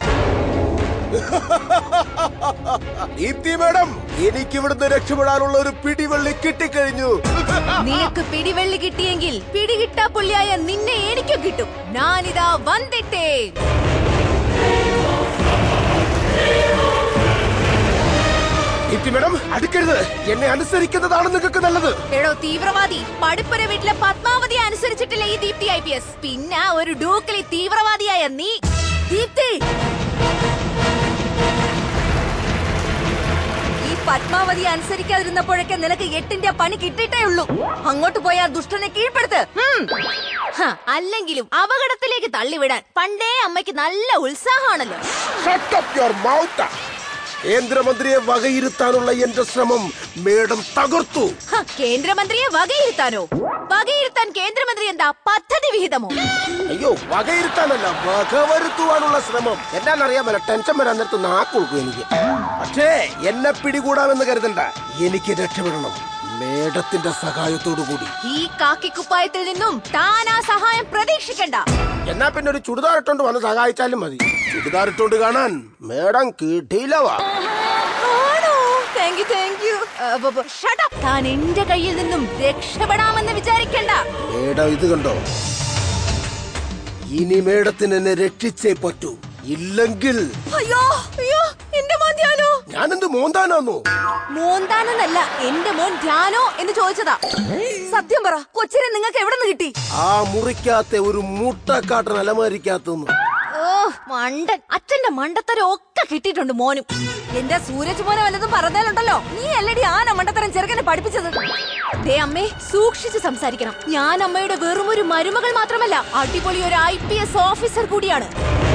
ദീപ്തി മേഡം എനിക്ക് ഇവിടുന്ന് രക്ഷപ്പെടാനുള്ള ഒരു പിടിവള്ളി കിട്ടിക്കഴിഞ്ഞു നിനക്ക് പിടിവെള്ളി കിട്ടിയെങ്കിൽ പിടികിട്ടാ പുള്ളിയായ നിന്നെ എനിക്കും കിട്ടും ഞാനിതാ വന്നിട്ടേ ദീപ്തി മേഡം അടുക്കരുത് എന്നെ അനുസരിക്കുന്നതാണ് നിങ്ങൾക്ക് നല്ലത് എടോ തീവ്രവാദി പടുപ്പുര വീട്ടിലെ പത്മാവതിയെ അനുസരിച്ചിട്ടില്ല ഈ ദീപ്തി ഐ പി എസ് പിന്നെ ഒരു ഡൂക്കിലി തീവ്രവാദിയായ നീ ദീപ്തി ഈ പത്മാവതി അനുസരിക്കാതിരുന്നപ്പോഴൊക്കെ നിനക്ക് എട്ടിന്റെ പണി കിട്ടിയിട്ടേ ഉള്ളൂ അങ്ങോട്ട് പോയി ആ ദുഷ്ടനെ കീഴ്പ്പെടുത്ത് ഉം. ഹ, അല്ലെങ്കിലും അപകടത്തിലേക്ക് തള്ളിവിടാൻ പണ്ടേ അമ്മയ്ക്ക് നല്ല ഉത്സാഹമാണല്ലോ Shut up your mouth. കേന്ദ്രമന്ത്രിയെ വകയിരുത്താനുള്ള എന്റെ ശ്രമം മേഡം തകർത്തു ഹ, കേന്ദ്രമന്ത്രിയെ വകയിരുത്താനോ വകയിരുത്താൻ കേന്ദ്രമന്ത്രി എന്താ പദ്ധതി വിഹിതമോ അയ്യോ വകയിരുത്താനല്ല വകവരുത്തുവാനുള്ള ശ്രമം എന്നാന്നറിയാമല്ലോ ടെൻഷൻ വരാൻ നേരത്ത് നാക്കൊടുക്കും എനിക്ക് പക്ഷേ എന്നെ പിടികൂടാമെന്ന് കരുതണ്ട എനിക്ക് രക്ഷപ്പെടണം മേഡത്തിന്റെ സഹായത്തോടു കൂടി ഈ കാക്കിക്കുപ്പായത്തിൽ നിന്നും താൻ ആ സഹായം പ്രതീക്ഷിക്കണ്ട എന്നാ പിന്നെ ഒരു ചുടിദാർ ഇട്ടോണ്ട് വന്ന് സഹായിച്ചാലും മതി ചുടിദാർ ഇട്ടോണ്ട് കാണാൻ മേഡം കിട്ടിയില്ലവാ ആണോ താങ്ക് യു താങ്ക് യു താൻ എന്റെ കയ്യിൽ നിന്നും രക്ഷപ്പെടാമെന്ന് വിചാരിക്കണ്ട മേഡം ഇത് കണ്ടോ ഇനി മേഡത്തിന് എന്നെ രക്ഷിച്ചേ പറ്റൂ ഇല്ലെങ്കിൽ അയ്യോ അയ്യോ എന്റെ മോൻ ധ്യാനോ ഞാനെന്ത് മോന്താനാന്നോ മോന്താനെന്നല്ല എന്റെ മോൻ ധ്യാനോ എന്ന് ചോദിച്ചതാ സത്യം പറ കൊച്ചിനെ നിങ്ങൾക്ക് എവിടെ നിന്ന് കിട്ടി ആ മുറിക്കാത്ത ഒരു മുട്ടക്കാട്ടൻ അലമാരിക്കാത്തെന്ന് ഓ മണ്ടൻ അച്ഛന്റെ മണ്ടത്തരം ഒക്കെ കിട്ടിയിട്ടുണ്ട് മോനും എന്റെ സൂരജ് മോനെ വല്ലതും പറഞ്ഞാലുണ്ടല്ലോ നീ അല്ലടി ആന മണ്ടത്തരം ചെറുക്കനെ പഠിപ്പിച്ചത് ദേ അമ്മേ സൂക്ഷിച്ച് സംസാരിക്കണം ഞാൻ അമ്മയുടെ വെറും ഒരു മരുമകൾ മാത്രമല്ല അടിപൊളി ഒരു ഐ പി എസ് ഓഫീസർ കൂടിയാണ്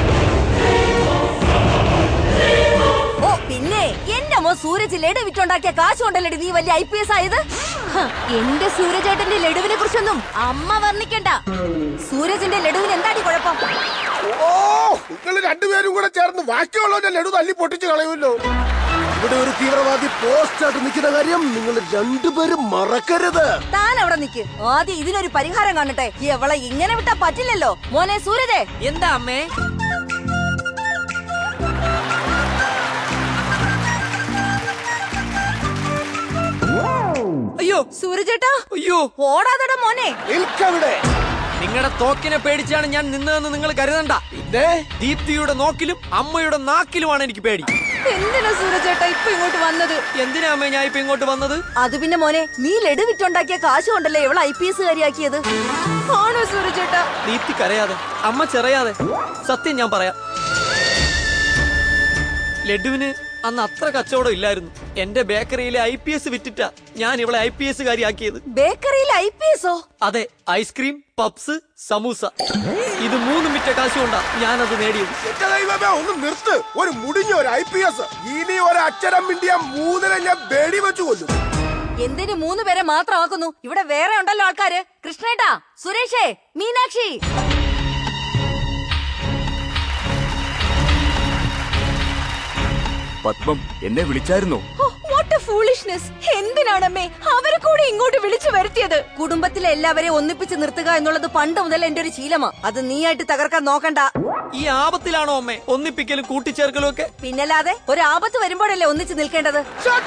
ഓ പിന്നെ എന്റെ അമ്മ സൂരജ് ലഡു വിറ്റുണ്ടാക്കിയ കാശ് കൊണ്ടല്ലടി നീ വലിയ ഐ പി എസ് ആയത് ഹ, എന്റെ സൂരജേട്ടന്റെ ലഡുവിനെ കുറിച്ചൊന്നും അമ്മ വർണ്ണിക്കണ്ട സൂരജിന്റെ ലഡുവിന് എന്താടി കുഴപ്പം ഓ നിങ്ങൾ രണ്ടുപേരും കൂടെ ചേർന്ന് ബാക്കിയുള്ളവന്റെ ലഡു തല്ലി പൊട്ടിച്ച് കളയുമല്ലോ ഇവിടെ ഒരു തീവ്രവാദി പോസ്റ്റ് ആയിട്ട് നിൽക്കുന്ന കാര്യം നിങ്ങൾ രണ്ടുപേരും മറക്കരുത് താൻ അവിടെ നിക്ക് ആദ്യം ഇതിനൊരു പരിഹാരം കാണട്ടെ എവളെ ഇങ്ങനെ വിട്ടാ പറ്റില്ലല്ലോ മോനെ സൂരജേ എന്താ അമ്മേ അയ്യോ സൂരജേട്ടാ അയ്യോ ഓടാതട മോനെ നിൽക്കവിടെ നിങ്ങളുടെ തോക്കിനെ പേടിച്ചാണ് ഞാൻ നിന്നതെന്ന് നിങ്ങൾ കരുതണ്ട പിന്നെ ദീപ്തിയുടെ നോക്കിലും അമ്മയുടെ നാക്കിലുമാണ് എനിക്ക് പേടി എന്തിനാ സൂരജേട്ടാ ഇപ്പൊ ഇങ്ങോട്ട് വന്നത് എന്തിനാ അമ്മ ഞാൻ ഇപ്പൊ ഇങ്ങോട്ട് വന്നത് അത് പിന്നെ മോനെ നീ ലഡു വിറ്റുണ്ടാക്കിയ കാശ് കൊണ്ടല്ലേ ഇവളെ ഐ പി എസ് കാരിയാക്കിയത് ആണോ സൂരജേട്ടാ ദീപ്തി കരയാതെ അമ്മ ചെറിയാതെ സത്യം ഞാൻ പറയാം ലഡുവിന് അന്ന് അത്ര കച്ചവടം ഇല്ലായിരുന്നു എന്റെ ബേക്കറിയിലെ ഐ പി എസ് വിറ്റിട്ടാ ഞാൻ ഇവളെ ഐ പി എസ് കാരിയാക്കിയത് ബേക്കറിയിൽ ഐ പി എസോ അതെ ഐസ്ക്രീം പപ്സ് സമൂസ ഇത് മൂന്നും വിറ്റ കാശ് കൊണ്ടാ ഞാനത് നേടിയത് എന്റെ ദൈവമേ ഒന്ന് നിർത്ത് ഒരു മുടിഞ്ഞ ഒരു ഐ പി എസ് ഇനി ഒരു അക്ഷരം മിണ്ടിയ മൂന്നിനെ ഞാൻ വെടി വെച്ചു കൊല്ലും എന്തിനു മൂന്ന് പേരെ മാത്രമാക്കുന്നു ഇവിടെ വേറെ ഉണ്ടല്ലോ ആൾക്കാര് കൃഷ്ണേട്ടാ സുരേഷേ മീനാക്ഷി പത്മം എന്നെ വിളിച്ചായിരുന്നോ വാട്ട് ഫൂളിഷ്നെസ് എന്തിനാണമ്മേ അവരെ കൂടി ഇങ്ങോട്ട് വിളിച്ചു വരുത്തിയത് കുടുംബത്തിലെ എല്ലാവരെയും ഒന്നിപ്പിച്ച് നിർത്തുക എന്നുള്ളത് പണ്ട് മുതൽ എന്റെ ഒരു ശീലമാ അത് നീയായിട്ട് തകർക്കാൻ നോക്കണ്ട ഈ ആപത്തിലാണോ അമ്മേ ഒന്നിപ്പിക്കലും കൂട്ടിച്ചേർക്കലും ഒക്കെ പിന്നല്ലാതെ ഒരു ആപത്ത് വരുമ്പോഴല്ലേ ഒന്നിച്ച് നിൽക്കേണ്ടത്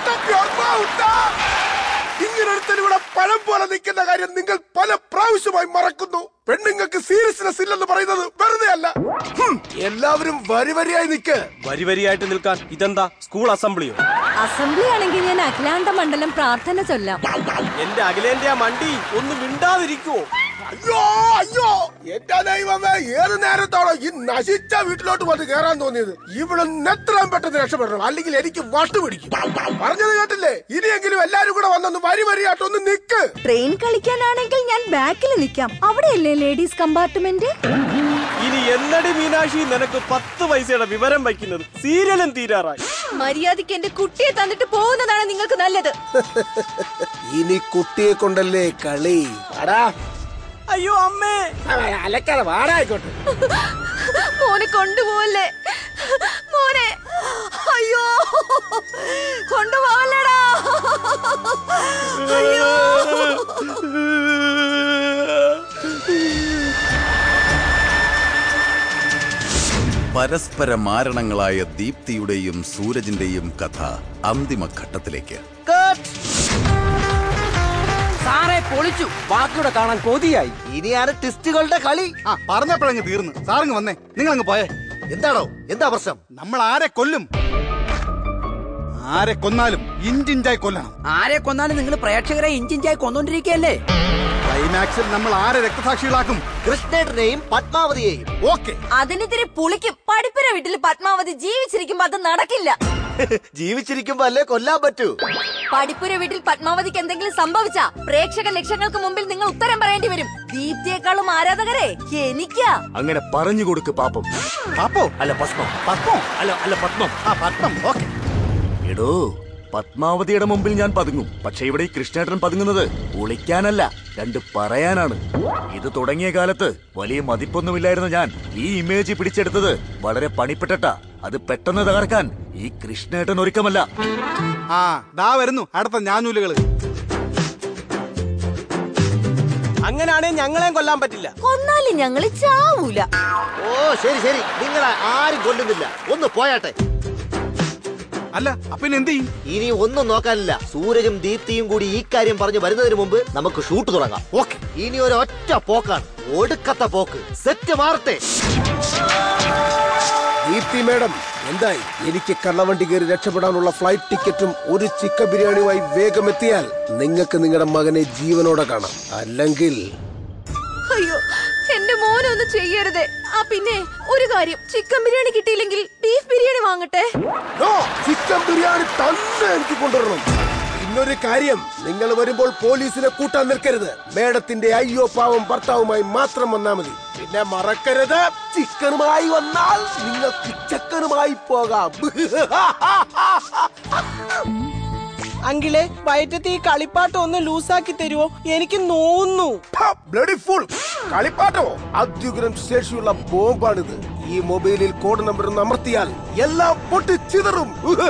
ഇങ്ങനൊരുത്തന് ഇവിടെ പഴം പോലെ നിൽക്കുന്ന കാര്യം നിങ്ങൾ പല പ്രാവശ്യമായി മറക്കുന്നു പെണ്ണുങ്ങൾക്ക് സീരിയസ്നെസ് ഇല്ലെന്ന് പറയുന്നത് വെറുതെ അല്ല ഹും, എല്ലാവരും വരി വരിയായി നിൽക്ക് വരി വരിയായിട്ട് നിൽക്കാൻ ഇതെന്താ സ്കൂൾ അസംബ്ലിയോ അസംബ്ലി ആണെങ്കിൽ ഞാൻ അഖിലാണ്ട മണ്ഡലം പ്രാർത്ഥന ചൊല്ലാം എന്റെ അഖിലേന്ത്യാ മണ്ടി ഒന്ന് മിണ്ടാതിരിക്കുവോ അയ്യോ അയ്യോ എന്റെ ദൈവമേ ഏത് നേരത്താണോ ഈ നശിച്ച വീട്ടിലോട്ട് വന്ന് കേറാൻ തോന്നിയത് ഇവിടെ എത്രയും പെട്ടെന്ന് രക്ഷപ്പെടണം അല്ലെങ്കിൽ എനിക്ക് വട്ടു പിടിക്കും പറഞ്ഞത് കേട്ടില്ലേ ഇനിയെങ്കിലും എല്ലാരും കൂടെ വന്നൊന്ന് വരി വരിയായിട്ടൊന്ന് നിക്ക് ട്രെയിൻ കളിക്കാനാണെങ്കിൽ ഞാൻ ബാക്കിൽ നിൽക്കാം അവിടെയല്ലേ ലേഡീസ് കമ്പാർട്ട്മെന്റ് ഇനി എന്നടി മീനാക്ഷി നിനക്ക് പത്ത് പൈസയുടെ വിവരം വയ്ക്കുന്നത് സീരിയലും തീരാറായി മര്യാദയ്ക്ക് എന്റെ കുട്ടിയെ തന്നിട്ട് പോകുന്നതാണ് നിങ്ങൾക്ക് നല്ലത് ഇനി കുട്ടിയെ കൊണ്ടല്ലേ കളി അടാ അയ്യോ അമ്മേ അലക്കാതെ വാടായിക്കോട്ടെ മോനെ കൊണ്ടുപോവല്ലേ മോനെ അയ്യോ കൊണ്ടുപോവല്ലേടാ അയ്യോ പരസ്പര മാരണങ്ങളായ ദീപ്തിയുടെയും സൂരജിന്റെയും കഥ അന്തിമഘട്ടത്തിലേക്ക് സാറെ പൊളിച്ചു ബാക്കിയുടെ കാണാൻ കൊതിയായി ഇനിയാണ് ടെസ്റ്റുകളുടെ കളി ആ പറഞ്ഞപ്പോഴങ്ങ് തീർന്ന് സാറിങ് വന്നേ നിങ്ങൾ അങ്ങ് പോയേ എന്താണോ എന്താ പ്രശ്നം നമ്മൾ ആരെ കൊല്ലും ആരെ കൊന്നാലും ഇഞ്ചിഞ്ചായി കൊല്ലണം ആരെ കൊന്നാലും നിങ്ങൾ പ്രേക്ഷകരെ ഇഞ്ചിഞ്ചായി കൊന്നോണ്ടിരിക്കുകയല്ലേ ക്ലൈമാക്സിൽ നമ്മൾ ആരെ രക്തസാക്ഷികളാക്കും കൃഷ്ണേട്ടനെയും പത്മാവതിയെയും ഓക്കെ അതിനിത്തിരി പുളിക്കും പഠിപ്പുര വീട്ടിൽ പത്മാവതി ജീവിച്ചിരിക്കുമ്പോ അത് നടക്കില്ല ജീവിച്ചിരിക്കുമ്പോ അല്ലേ കൊല്ലാൻ പറ്റൂ പഠിപ്പുര വീട്ടിൽ പത്മാവതിക്ക് എന്തെങ്കിലും സംഭവിച്ച പ്രേക്ഷക ലക്ഷങ്ങൾക്ക് മുമ്പിൽ നിങ്ങൾ ഉത്തരം പറയേണ്ടി വരും ദീപ്തിയെക്കാളും ആരാധകരെ എനിക്കാ അങ്ങനെ പറഞ്ഞു കൊടുക്ക് പാപ്പം പാപ്പോ അല്ല പത്മം പത്മം അല്ല അല്ല പത്മം ആ പത്മം ഓക്കെ എടോ പത്മാവതിയുടെ മുമ്പിൽ ഞാൻ പതുങ്ങും പക്ഷെ ഇവിടെ ഈ കൃഷ്ണേട്ടൻ പതുങ്ങുന്നത് ഒളിക്കാനല്ല രണ്ട് പറയാനാണ് ഇത് തുടങ്ങിയ കാലത്ത് വലിയ മതിപ്പൊന്നുമില്ലായിരുന്ന ഞാൻ ഈ ഇമേജ് പിടിച്ചെടുത്തത് വളരെ പണിപ്പെട്ടിട്ടാ അത് പെട്ടെന്ന് തകർക്കാൻ ഈ കൃഷ്ണേട്ടൻ ഒരുക്കമല്ല ആ ദാ വരുന്നു അടുത്ത ഞാനൂലുകള് അങ്ങനെയാണെങ്കിൽ ഞങ്ങളെയും കൊല്ലാൻ പറ്റില്ല കൊന്നാലും ഞങ്ങള് ചാവൂല ഓ ശരി ശരി നിങ്ങളെ ആരും കൊല്ലുന്നില്ല ഒന്ന് പോയാട്ടെ അല്ല അപ്പൊ ഇനി എന്ത് ചെയ്യും ഇനി ഒന്നും നോക്കാനില്ല സൂരജും ദീപ്തിയും കൂടി ഈ കാര്യം പറഞ്ഞു വരുന്നതിന് മുമ്പ് നമുക്ക് ഷൂട്ട് തുടങ്ങാം ഓക്കെ ഇനി ഒരു ഒറ്റ പോക്കാണ് ഒടുക്കത്തെ പോക്ക് സെറ്റ് മാറട്ടെ ദീപ്തി മേഡം എന്തായി എനിക്ക് കള്ളവണ്ടി കയറി രക്ഷപ്പെടാനുള്ള ഫ്ലൈറ്റ് ടിക്കറ്റും ഒരു ചിക്കൻ ബിരിയാണിയുമായി വേഗം എത്തിയാൽ നിങ്ങൾക്ക് നിങ്ങളുടെ മകനെ ജീവനോടെ കാണാം അല്ലെങ്കിൽ അയ്യോ എന്റെ മോനൊന്നും ചെയ്യരുതേ ആ പിന്നെ ഒരു കാര്യം ചിക്കൻ ബിരിയാണി കിട്ടിയില്ലെങ്കിൽ ബീഫ് ബിരിയാണി വാങ്ങട്ടെ നോ ചിക്കൻ ബിരിയാണി തന്നെ എനിക്ക് കൊണ്ടുവരണം ഇന്നൊരു കാര്യം നിങ്ങൾ വരുമ്പോൾ പോലീസിനെ കൂട്ടാൻ നിൽക്കരുത് മേഡത്തിന്റെ അയ്യോ പാവം ഭർത്താവുമായി മാത്രം വന്നാ മതി പിന്നെ മറക്കരുത് ചിക്കനുമായി വന്നാൽ നിങ്ങൾക്ക് ചിക്കനുമായി പോകാം അങ്കിളെ വയറ്റത്തെ ഈ കളിപ്പാട്ടം ഒന്ന് ലൂസാക്കി തരുവോ എനിക്ക് നോന്നു ബ്ലഡി ഫുൾ കളിപ്പാട്ടോ അത്യുഗ്രം ശേഷിയുള്ള ബോംബാണിത് ഈ മൊബൈലിൽ കോഡ് നമ്പർ ഒന്ന് അമർത്തിയാൽ എല്ലാം പൊട്ടിച്ചിതറും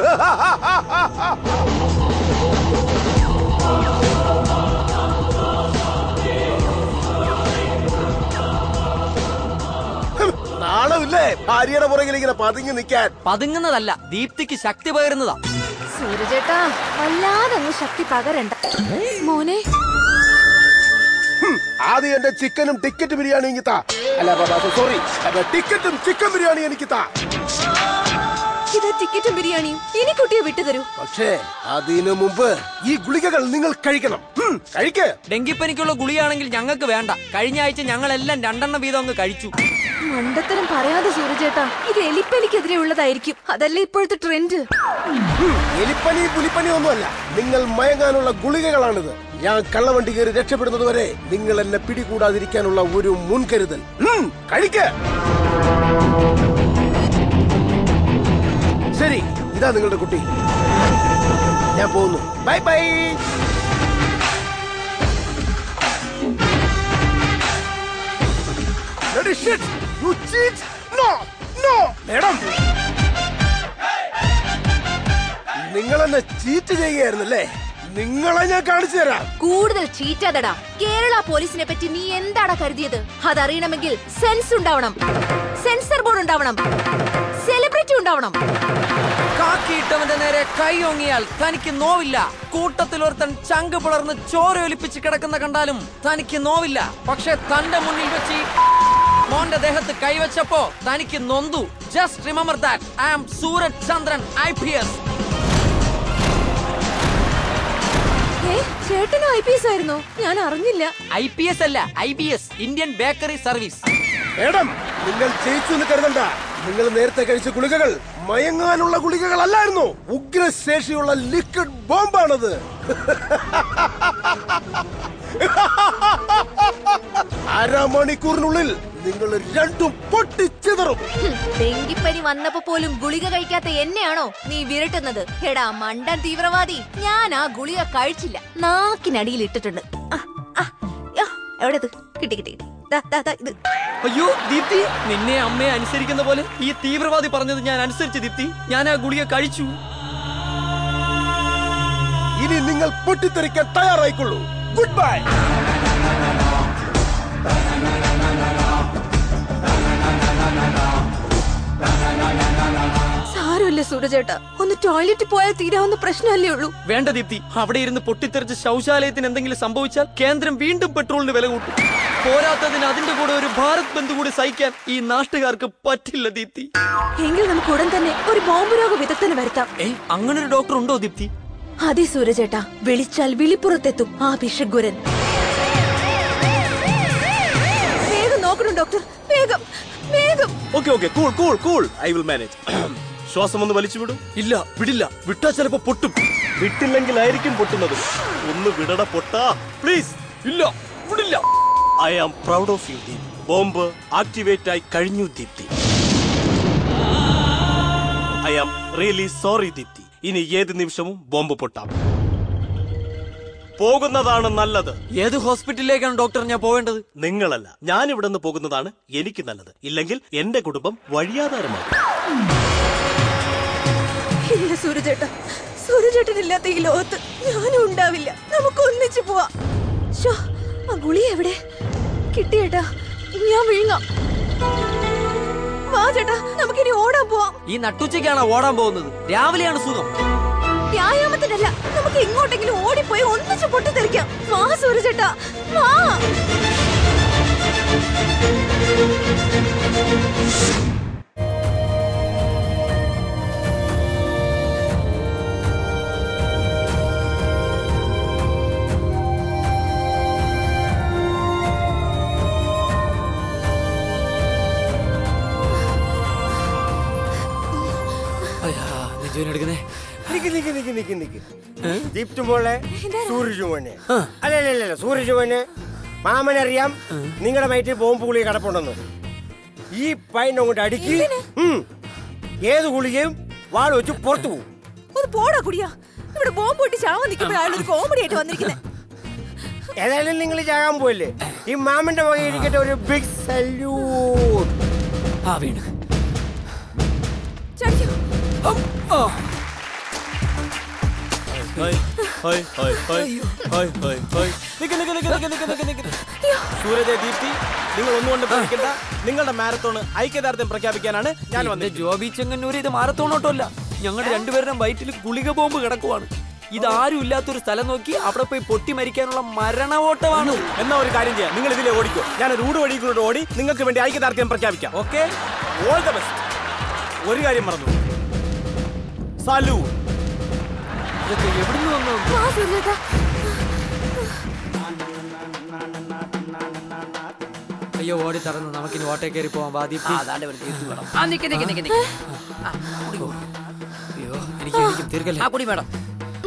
നാണമില്ലേ ഭാര്യയുടെ പുറകിൽ ഇങ്ങനെ പതുങ്ങി നിൽക്കാൻ പതുങ്ങുന്നതല്ല ദീപ്തിക്ക് ശക്തി പകരുന്നതാ സൂരജേട്ടാ വല്ലാതെ അങ്ങ് ശക്തി പകരണ്ട മോനെ ഹും, ആദ്യം എന്റെ ചിക്കനും ടിക്കറ്റ് ബിരിയാണി എനിക്ക് താ അല്ല സോറി ടിക്കറ്റും ചിക്കൻ ബിരിയാണി എനിക്ക് താ ഇതാ ടിക്കറ്റും ബിരിയാണിയും ഇനി കുട്ടിയെ വിട്ടുതരൂ പക്ഷേ അതിനു മുമ്പ് ഈ ഗുളികകൾ നിങ്ങൾ കഴിക്കണം ഉം, കഴിക്ക് ഡെങ്കിപ്പനിക്കുള്ള ഗുളിയാണെങ്കിൽ ഞങ്ങൾക്ക് വേണ്ട കഴിഞ്ഞ ആഴ്ച ഞങ്ങളെല്ലാം രണ്ടെണ്ണം വീതം അങ്ങ് കഴിച്ചു മണ്ടത്തരം പറയാതെ സൂരജേട്ടാ ഇത് എലിപ്പലിക്കെതിരെ ഉള്ളതായിരിക്കും അതല്ലേ ഇപ്പോഴത്തെ ട്രെൻഡ് ഉം, എലിപ്പനി പുലിപ്പനി ഒന്നുമല്ല നിങ്ങൾ മയങ്ങാനുള്ള ഗുളികകളാണിത് ഞാൻ കള്ളവണ്ടി കയറി രക്ഷപ്പെടുന്നത് വരെ നിങ്ങൾ എന്നെ പിടികൂടാതിരിക്കാനുള്ള ഒരു മുൻകരുതൽ ഉം, കഴിക്ക് ശരി ഇതാ നിങ്ങളുടെ കുട്ടി ഞാൻ പോകുന്നു bye bye Bloody shit! You cheat! No! No! Madam! നിങ്ങൾ എന്നെ ചീറ്റ് ചെയ്യുകയായിരുന്നല്ലേ നിങ്ങളെ ഞാൻ കാണിച്ചു തരാം കൂടുതൽ ചീറ്റാതടാ കേരള പോലീസിനെ പറ്റി നീ എന്താടാ കരുതിയത് അതറിയണമെങ്കിൽ സെൻസ് ഉണ്ടാവണം സെൻസർ ബോർഡ് ഉണ്ടാവണം സെലിബ്രിറ്റി ഉണ്ടാവണം കാക്കിയിട്ടവന്റെ നേരെ കൈ ഓങ്ങിയാൽ തനിക്ക് നോവില്ല കൂട്ടത്തിൽ ഒരുത്തൻ ചങ്ക് പിളർന്ന് ചോര ഒലിപ്പിച്ച് കിടക്കുന്ന കണ്ടാലും തനിക്ക് നോവില്ല പക്ഷെ തന്റെ മുന്നിൽ വെച്ച് ഈ മോന്റെ ദേഹത്ത് കൈവച്ചപ്പോ തനിക്ക് നൊന്തു just remember that I am Sooraj Chandran I P S ഏ ചേട്ടനും ഐ പി എസ് ആയിരുന്നോ ഞാൻ അറിഞ്ഞില്ല ഐ പി എസ് അല്ല I B S Indian bakery service madam നിങ്ങൾ ജയിച്ചു എന്ന് കരുതണ്ട നിങ്ങൾ നേരത്തെ കഴിച്ച ഗുളികകൾ മയങ്ങാനുള്ള ഗുളികകളല്ലായിരുന്നു ഉഗ്രശേഷിയുള്ള ലിക്വിഡ് ബോംബാണത് അരമണിക്കൂറിനുള്ളിൽ നിങ്ങൾ രണ്ടും പൊട്ടിച്ചിതറും ഹും, ഡെങ്കിപ്പനി വന്നപ്പോ പോലും ഗുളിക കഴിക്കാത്ത എന്നെയാണോ നീ വിരട്ടുന്നത് എടാ മണ്ടൻ തീവ്രവാദി ഞാൻ ആ ഗുളിക കഴിച്ചില്ല നാക്കിനടിയിൽ ഇട്ടിട്ടുണ്ട് ആ, ആ, യ്യോ, എവിടെ ഇത് കിട്ടി കിട്ടി കിട്ടി ദാ, ദാ, ദാ, ഇത് അയ്യോ ദീപ്തി നിന്നെ അമ്മയെ അനുസരിക്കുന്ന പോലെ ഈ തീവ്രവാദി പറഞ്ഞത് ഞാൻ അനുസരിച്ച് ദീപ്തി ഞാൻ ആ ഗുളിക കഴിച്ചു ഇനി നിങ്ങൾ പൊട്ടിത്തെറിക്കാൻ തയ്യാറായിക്കൊള്ളൂ ഗുഡ് ബൈ സാരമില്ല സൂരജേട്ടാ ഒന്ന് ടോയ്ലറ്റിൽ പോയാൽ തീരാവുന്ന പ്രശ്നമല്ലേ ഉള്ളൂ വേണ്ട ദീപ്തി അവിടെ ഇരുന്ന് പൊട്ടിത്തെറിച്ച് ശൗചാലയത്തിന് എന്തെങ്കിലും സംഭവിച്ചാൽ കേന്ദ്രം വീണ്ടും പെട്രോളിന് വില കൂട്ടും പോരാത്തതിന് അതിന്റെ കൂടെ ഒരു ഭാരത് ബന്ദ് കൂടി സഹിക്കാൻ ഈ നാട്ടുകാർക്ക് പറ്റില്ല ദീപ്തി എങ്കിൽ നമുക്ക് ഉടൻ തന്നെ ഒരു ബോംബ് രോഗ വിദഗ്ധന് വരുത്താം ഏ അങ്ങനെ ഒരു ഡോക്ടർ ഉണ്ടോ ദീപ്തി അതെ സൂരജേട്ടാ വിളിച്ചാൽ വിളിപ്പുറത്തെത്തും ആ ഭിഷഗുരൻ വേഗം നോക്കണം ഡോക്ടർ വേഗം വേഗം okay okay cool cool cool I will manage ശ്വാസം ഒന്ന് വലിച്ചു വിടും ഇല്ല വിടില്ല വിട്ടാ ചിലപ്പോ പൊട്ടും വിട്ടില്ലെങ്കിലായിരിക്കും പൊട്ടുന്നത് ഒന്ന് വിടട പൊട്ടാ പ്ലീസ് ഇല്ല വിടില്ല I am proud of you ദീപ് ബോംബ് ആക്ടിവേറ്റ് ആയി കഴിഞ്ഞു Deepti I am really sorry Deepti ഇനി ഏത് നിമിഷവും ബോംബ് പൊട്ടാം പോകുന്നതാണ് നല്ലത് ഏത് ഹോസ്പിറ്റലിലേക്കാണ് ഡോക്ടർ ഞാൻ പോവേണ്ടത് നിങ്ങളല്ല ഞാൻ ഇവിടെ നിന്ന് പോകുന്നതാണ് എനിക്ക് നല്ലത് ഇല്ലെങ്കിൽ എന്റെ കുടുംബം വഴിയാധാരമാകും ഇല്ല സൂരജേട്ടാ സൂരജേട്ടൻ ഇല്ലാത്ത ഈ ലോകത്ത് ഞാനും ഉണ്ടാവില്ല നമുക്ക് ഒന്നിച്ചു പോവാം ശോ, ആ ഗുളി എവിടെ കിട്ടിയേട്ടാ ഞാൻ വിഴുങ്ങാം വാ ചേട്ടാ നമുക്കിനി ഓടാൻ പോവാം ഈ നട്ടുച്ചയ്ക്കാണ് ഓടാൻ പോകുന്നത് രാവിലെയാണ് സുഖം വ്യായാമത്തിനല്ല നമുക്ക് എങ്ങോട്ടെങ്കിലും ഓടിപ്പോയി ഒന്നിച്ച് പൊട്ടിത്തെറിക്കാം വാ സൂരജേട്ടാ വാ എടുക്കുന്നേ നിക്ക് നിക്ക് നിക്ക് നിക്ക് നിക്ക് ദീപ്തി മോളെ സൂരജ് മോനെ അല്ല അല്ല അല്ല, അല്ല സൂരജ് മോനെ മാമനറിയാം നിങ്ങളുടെ വയറ്റിൽ ബോംബ് ഗുളിക കിടപ്പുണ്ടെന്ന് ഈ പൈൻ അങ്ങോട്ട് അടുക്കി ഉം. ഏത് ഗുളികയും വാൾ വെച്ച് പുറത്തു പോകും ഒന്ന് പോടാ കുടിയാ ഇവിടെ ബോംബ് പൊട്ടി ചാവാൻ നിൽക്കുമ്പോഴാണ് ഒരു കോമഡി ആയിട്ട് വന്നിരിക്കുന്നത് ഏതായാലും നിങ്ങൾ ചാകാൻ പോയില്ലേ ഈ മാമന്റെ വക ഇരിക്കട്ടെ ഒരു ബിഗ് സല്യൂട്ട് ആ വീണ് hi hi hi hi hi hi hi നിക്ക് നിക്ക് നിക്ക് നിക്ക് നിക്ക് നിക്ക് നിക്ക് സൂരജ ദീപ്തി നിങ്ങൾ ഒന്നുകൊണ്ട് പേടിക്കണ്ട നിങ്ങളുടെ മാരത്തോൺ ഐക്യദാർഢ്യം പ്രഖ്യാപിക്കാനാണ് ഞാൻ വന്നത് ജോബി ചെങ്ങന്നൂര് ഇത് മാരത്തോണോട്ടമല്ല ഞങ്ങളുടെ രണ്ടുപേരുടെയും വയറ്റിൽ ഗുളിക ബോംബ് കിടക്കുവാണ് ഇതാരും ഇല്ലാത്തൊരു സ്ഥലം നോക്കി അവിടെ പോയി പൊട്ടി മരിക്കാനുള്ള മരണവോട്ടമാണ് എന്നാ ഒരു കാര്യം ചെയ്യാം നിങ്ങൾ ഇതിലെ ഓടിക്കോ ഞാൻ ഒരു റൂഡ് വഴി കൂടെ ഓടി നിങ്ങൾക്ക് വേണ്ടി ഐക്യദാർഢ്യം പ്രഖ്യാപിക്കാം ഓക്കെ ഓൾ ദ ബെസ്റ്റ് ഒരു കാര്യം മറന്നു സാലു ഇതൊക്കെ എവിടുന്ന് വന്നു അയ്യോ ഓടി തറന്നു നമുക്കിനി ഓട്ടേ കയറി പോവാം വാദി ആ നിക്ക് നിക്ക് നിക്ക് നിക്ക് അയ്യോ എനിക്ക് എനിക്ക് തീർക്കല്ലേ ആ കുടി മേഡം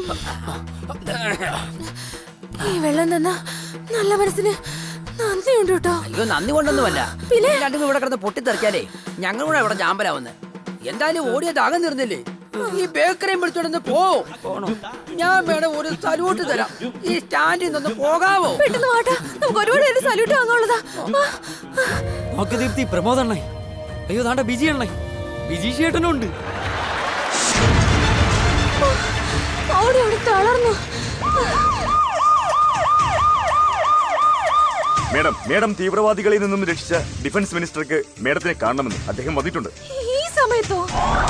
ഈ വെള്ളം തന്ന നല്ല മനസ്സിന് നന്ദിയുണ്ട് കേട്ടോ അയ്യോ നന്ദി കൊണ്ടൊന്നുമല്ല പിന്നെ? രണ്ടും ഇവിടെ കിടന്ന് പൊട്ടിത്തെറിക്കാലേ ഞങ്ങൾ കൂടെ ഇവിടെ ചാമ്പലാവുന്നത് എന്തായാലും ഓടിയ ദാഹം തീർന്നില്ലേ ഈ ബേക്കറിയും പിടിച്ചോടൊന്ന് പോ ഞാൻ വേണം ഒരു സല്യൂട്ട് തരാം ഈ സ്റ്റാൻഡിൽ നിന്ന് പോകാവോ പെട്ടെന്ന് വാട്ടാ നമുക്ക് ഒരുപാട് പേര് സല്യൂട്ട് വാങ്ങാനുള്ളതാ നോക്ക് ദീപ്തി പ്രമോദ് അണ്ണേ അയ്യോ താണ്ട ബിജി അണ്ണേ ബിജി ചേട്ടനും ഉണ്ട് അവിടെ അവിടെ തളർന്നു മേഡം മേഡം തീവ്രവാദികളിൽ നിന്നും രക്ഷിച്ച ഡിഫൻസ് മിനിസ്റ്റർക്ക് മേഡത്തിനെ കാണണമെന്ന് അദ്ദേഹം വന്നിട്ടുണ്ട് ഈ സമയത്തോ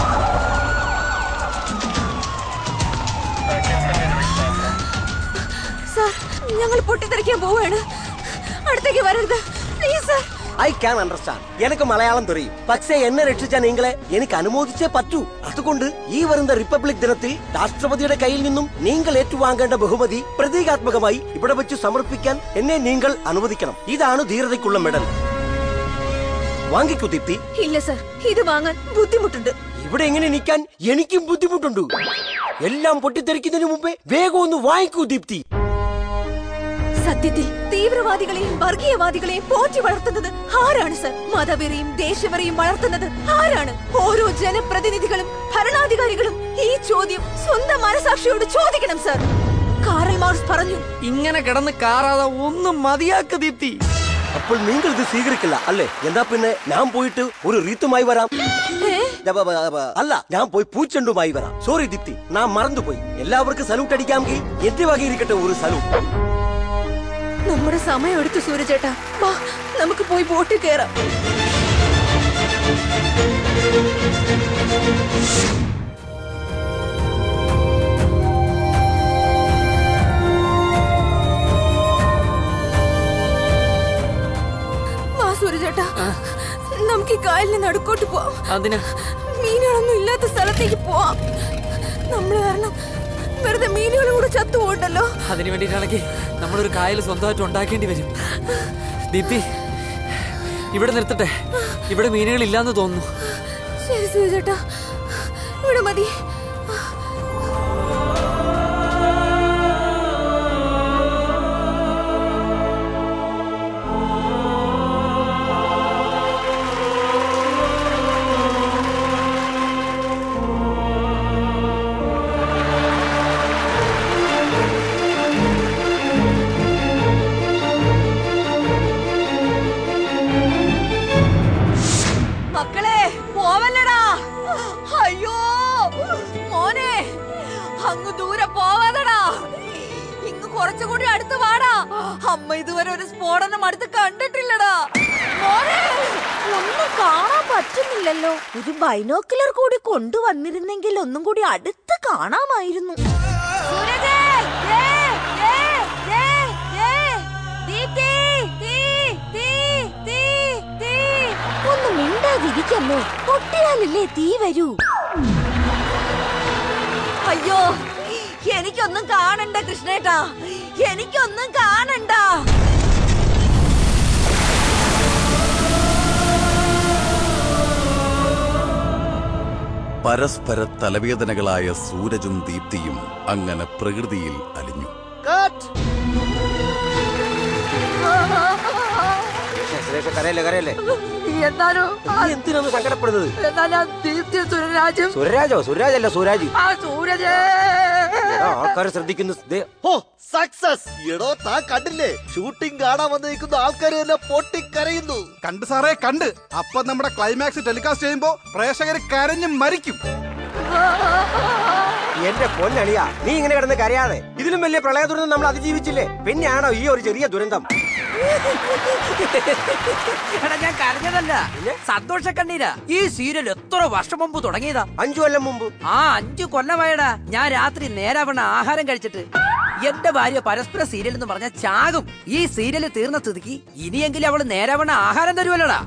സാർ ഞങ്ങൾ പൊട്ടിത്തെറിക്കാൻ പോവാണ് അടുത്തേക്ക് വരരുത് please sir I can understand എനിക്ക് മലയാളം തെറിയും പക്ഷേ എന്നെ രക്ഷിച്ച നിങ്ങളെ എനിക്ക് അനുമോദിച്ചേ പറ്റൂ അതുകൊണ്ട് ഈ വരുന്ന റിപ്പബ്ലിക് ദിനത്തിൽ രാഷ്ട്രപതിയുടെ കയ്യിൽ നിന്നും നിങ്ങൾ ഏറ്റുവാങ്ങേണ്ട ബഹുമതി പ്രതീകാത്മകമായി ഇവിടെ വെച്ച് സമർപ്പിക്കാൻ എന്നെ നിങ്ങൾ അനുവദിക്കണം ഇതാണ് ധീരതയ്ക്കുള്ള മെഡൽ വാങ്ങിക്കൂ ദീപ്തി ഇല്ല സാർ ഇത് വാങ്ങാൻ ബുദ്ധിമുട്ടുണ്ട് ഇവിടെ എങ്ങനെ നിൽക്കാൻ എനിക്കും ബുദ്ധിമുട്ടുണ്ട് എല്ലാം പൊട്ടിത്തെറിക്കുന്നതിന് മുമ്പേ വേഗം ഒന്ന് വാങ്ങിക്കൂ ദീപ്തി സത്യത്തിൽ തീവ്രവാദികളെയും വർഗീയവാദികളെയും പോറ്റി വളർത്തുന്നത് ആരാണ് സർ മതവെറിയും ദേശവെറിയും വളർത്തുന്നത് ആരാണ് ഓരോ ജനപ്രതിനിധികളും ഭരണാധികാരികളും ഈ ചോദ്യം സ്വന്തം മനസാക്ഷിയോട് ചോദിക്കണം സർ കാറൽ മാർക്സ് പറഞ്ഞു ഇങ്ങനെ കിടന്ന് കാറാതെ ഒന്നും മതിയാക്ക് ദീപ്തി അപ്പോൾ നിങ്ങൾ ഇത് സ്വീകരിക്കില്ല അല്ലേ എന്നാ പിന്നെ ഞാൻ പോയിട്ട് ഒരു റീത്തുമായി വരാം ദ ബ- ബ- ബ- അല്ല ഞാൻ പോയി പൂച്ചെണ്ടുമായി വരാം സോറി ദീപ്തി ഞാൻ മറന്നുപോയി എല്ലാവർക്കും സല്യൂട്ട് അടിക്കാമെങ്കിൽ എന്റെ വകയിരിക്കട്ടെ ഒരു സല്യൂട്ട് നമ്മുടെ സമയം എടുത്തു സൂര്യചേട്ടാ വാ നമുക്ക് പോയി ബോട്ടിൽ കയറാം വാ സൂര്യചേട്ടാ നമുക്ക് ഈ കായലിന് നടുക്കോട്ട് പോവാം അതിന് മീനുകളൊന്നും ഇല്ലാത്ത സ്ഥലത്തേക്ക് പോവാം നമ്മൾ കാരണം വെറുതെ മീനുകളും കൂടെ ചത്തുപോണ്ടല്ലോ അതിനു വേണ്ടിയിട്ടാണെങ്കിൽ നമ്മളൊരു കായൽ സ്വന്തമായിട്ട് ഉണ്ടാക്കേണ്ടി വരും ദീപ്തി ഇവിടെ നിർത്തട്ടെ ഇവിടെ മീനുകൾ ഇല്ലാന്ന് തോന്നുന്നു ശരി സൂര്യചേട്ടാ ഇവിടെ മതി മക്കളെ പോവല്ലടാ അയ്യോ മോനെ അങ്ങ് ദൂരെ പോവാതടാ ഇങ്ങ് കുറച്ചുകൂടി അടുത്ത് വാടാ അമ്മ ഇതുവരെ ഒരു സ്ഫോടനം അടുത്ത് കണ്ടിട്ടില്ലടാ മോനെ ഒന്നും കാണാൻ പറ്റുന്നില്ലല്ലോ ഒരു ബൈനോക്കുലർ കൂടി കൊണ്ടുവന്നിരുന്നെങ്കിൽ ഒന്നും കൂടി അടുത്ത് കാണാമായിരുന്നു സൂരജേ, ദേ, ദേ, ദേ, ദേ. ദീപ്തി, തീ, തീ, തീ, തീ. ഒന്ന് മിണ്ടാതിരിക്കമ്മേ പൊട്ടിയാലല്ലേ തീ വരൂ അയ്യോ എനിക്കൊന്നും കാണണ്ട കൃഷ്ണേട്ടാ എനിക്കൊന്നും കാണണ്ട പരസ്പര തലവേദനകളായ സൂരജും ദീപ്തിയും അങ്ങനെ പ്രകൃതിയിൽ അലിഞ്ഞു സുരേഷ് കരയല്ലേ കരയല്ലേ എന്നാലും നീ എന്തിനാണ് സങ്കടപ്പെടുന്നത് എന്നാലും ദീപ്തി സുരരാജും സുരരാജോ സുരരാജ് അല്ല സുരാജ് ആ സൂരജേ ആൾക്കാർ ശ്രദ്ധിക്കുന്നു ദേ, ഓ സക്സസ് എടോ താൻ കണ്ടില്ലേ ഷൂട്ടിംഗ് കാണാൻ വന്നിരിക്കുന്ന ആൾക്കാരെ എല്ലാം പൊട്ടിക്കരയുന്നു കണ്ട് സാറേ കണ്ട് അപ്പൊ നമ്മുടെ ക്ലൈമാക്സ് ടെലികാസ്റ്റ് ചെയ്യുമ്പോ പ്രേക്ഷകർ കരഞ്ഞ് മരിക്കും എന്റെ പൊന്നളിയാ നീ ഇങ്ങനെ കിടന്ന് കരയാതെ ഇതിലും വലിയ പ്രളയ ദുരന്തം നമ്മൾ അതിജീവിച്ചില്ലേ പിന്നെയാണോ ഈ ഒരു ചെറിയ ദുരന്തം എടാ ഞാൻ കരഞ്ഞതല്ല സന്തോഷ കണ്ണീരാ ഈ സീരിയൽ എത്ര വർഷം മുമ്പ് തുടങ്ങിയതാ അഞ്ചു കൊല്ലം മുമ്പ് ആ അഞ്ചു കൊല്ലമായടാ ഞാൻ രാത്രി നേരാവണ്ണ ആഹാരം കഴിച്ചിട്ട് എന്റെ ഭാര്യ പരസ്പര സീരിയൽ എന്ന് പറഞ്ഞ ചാകും ഈ സീരിയൽ തീർന്ന സ്ഥിതിക്ക് ഇനിയെങ്കിലും അവള് നേരാവണ്ണ ആഹാരം തരുമല്ലോടാ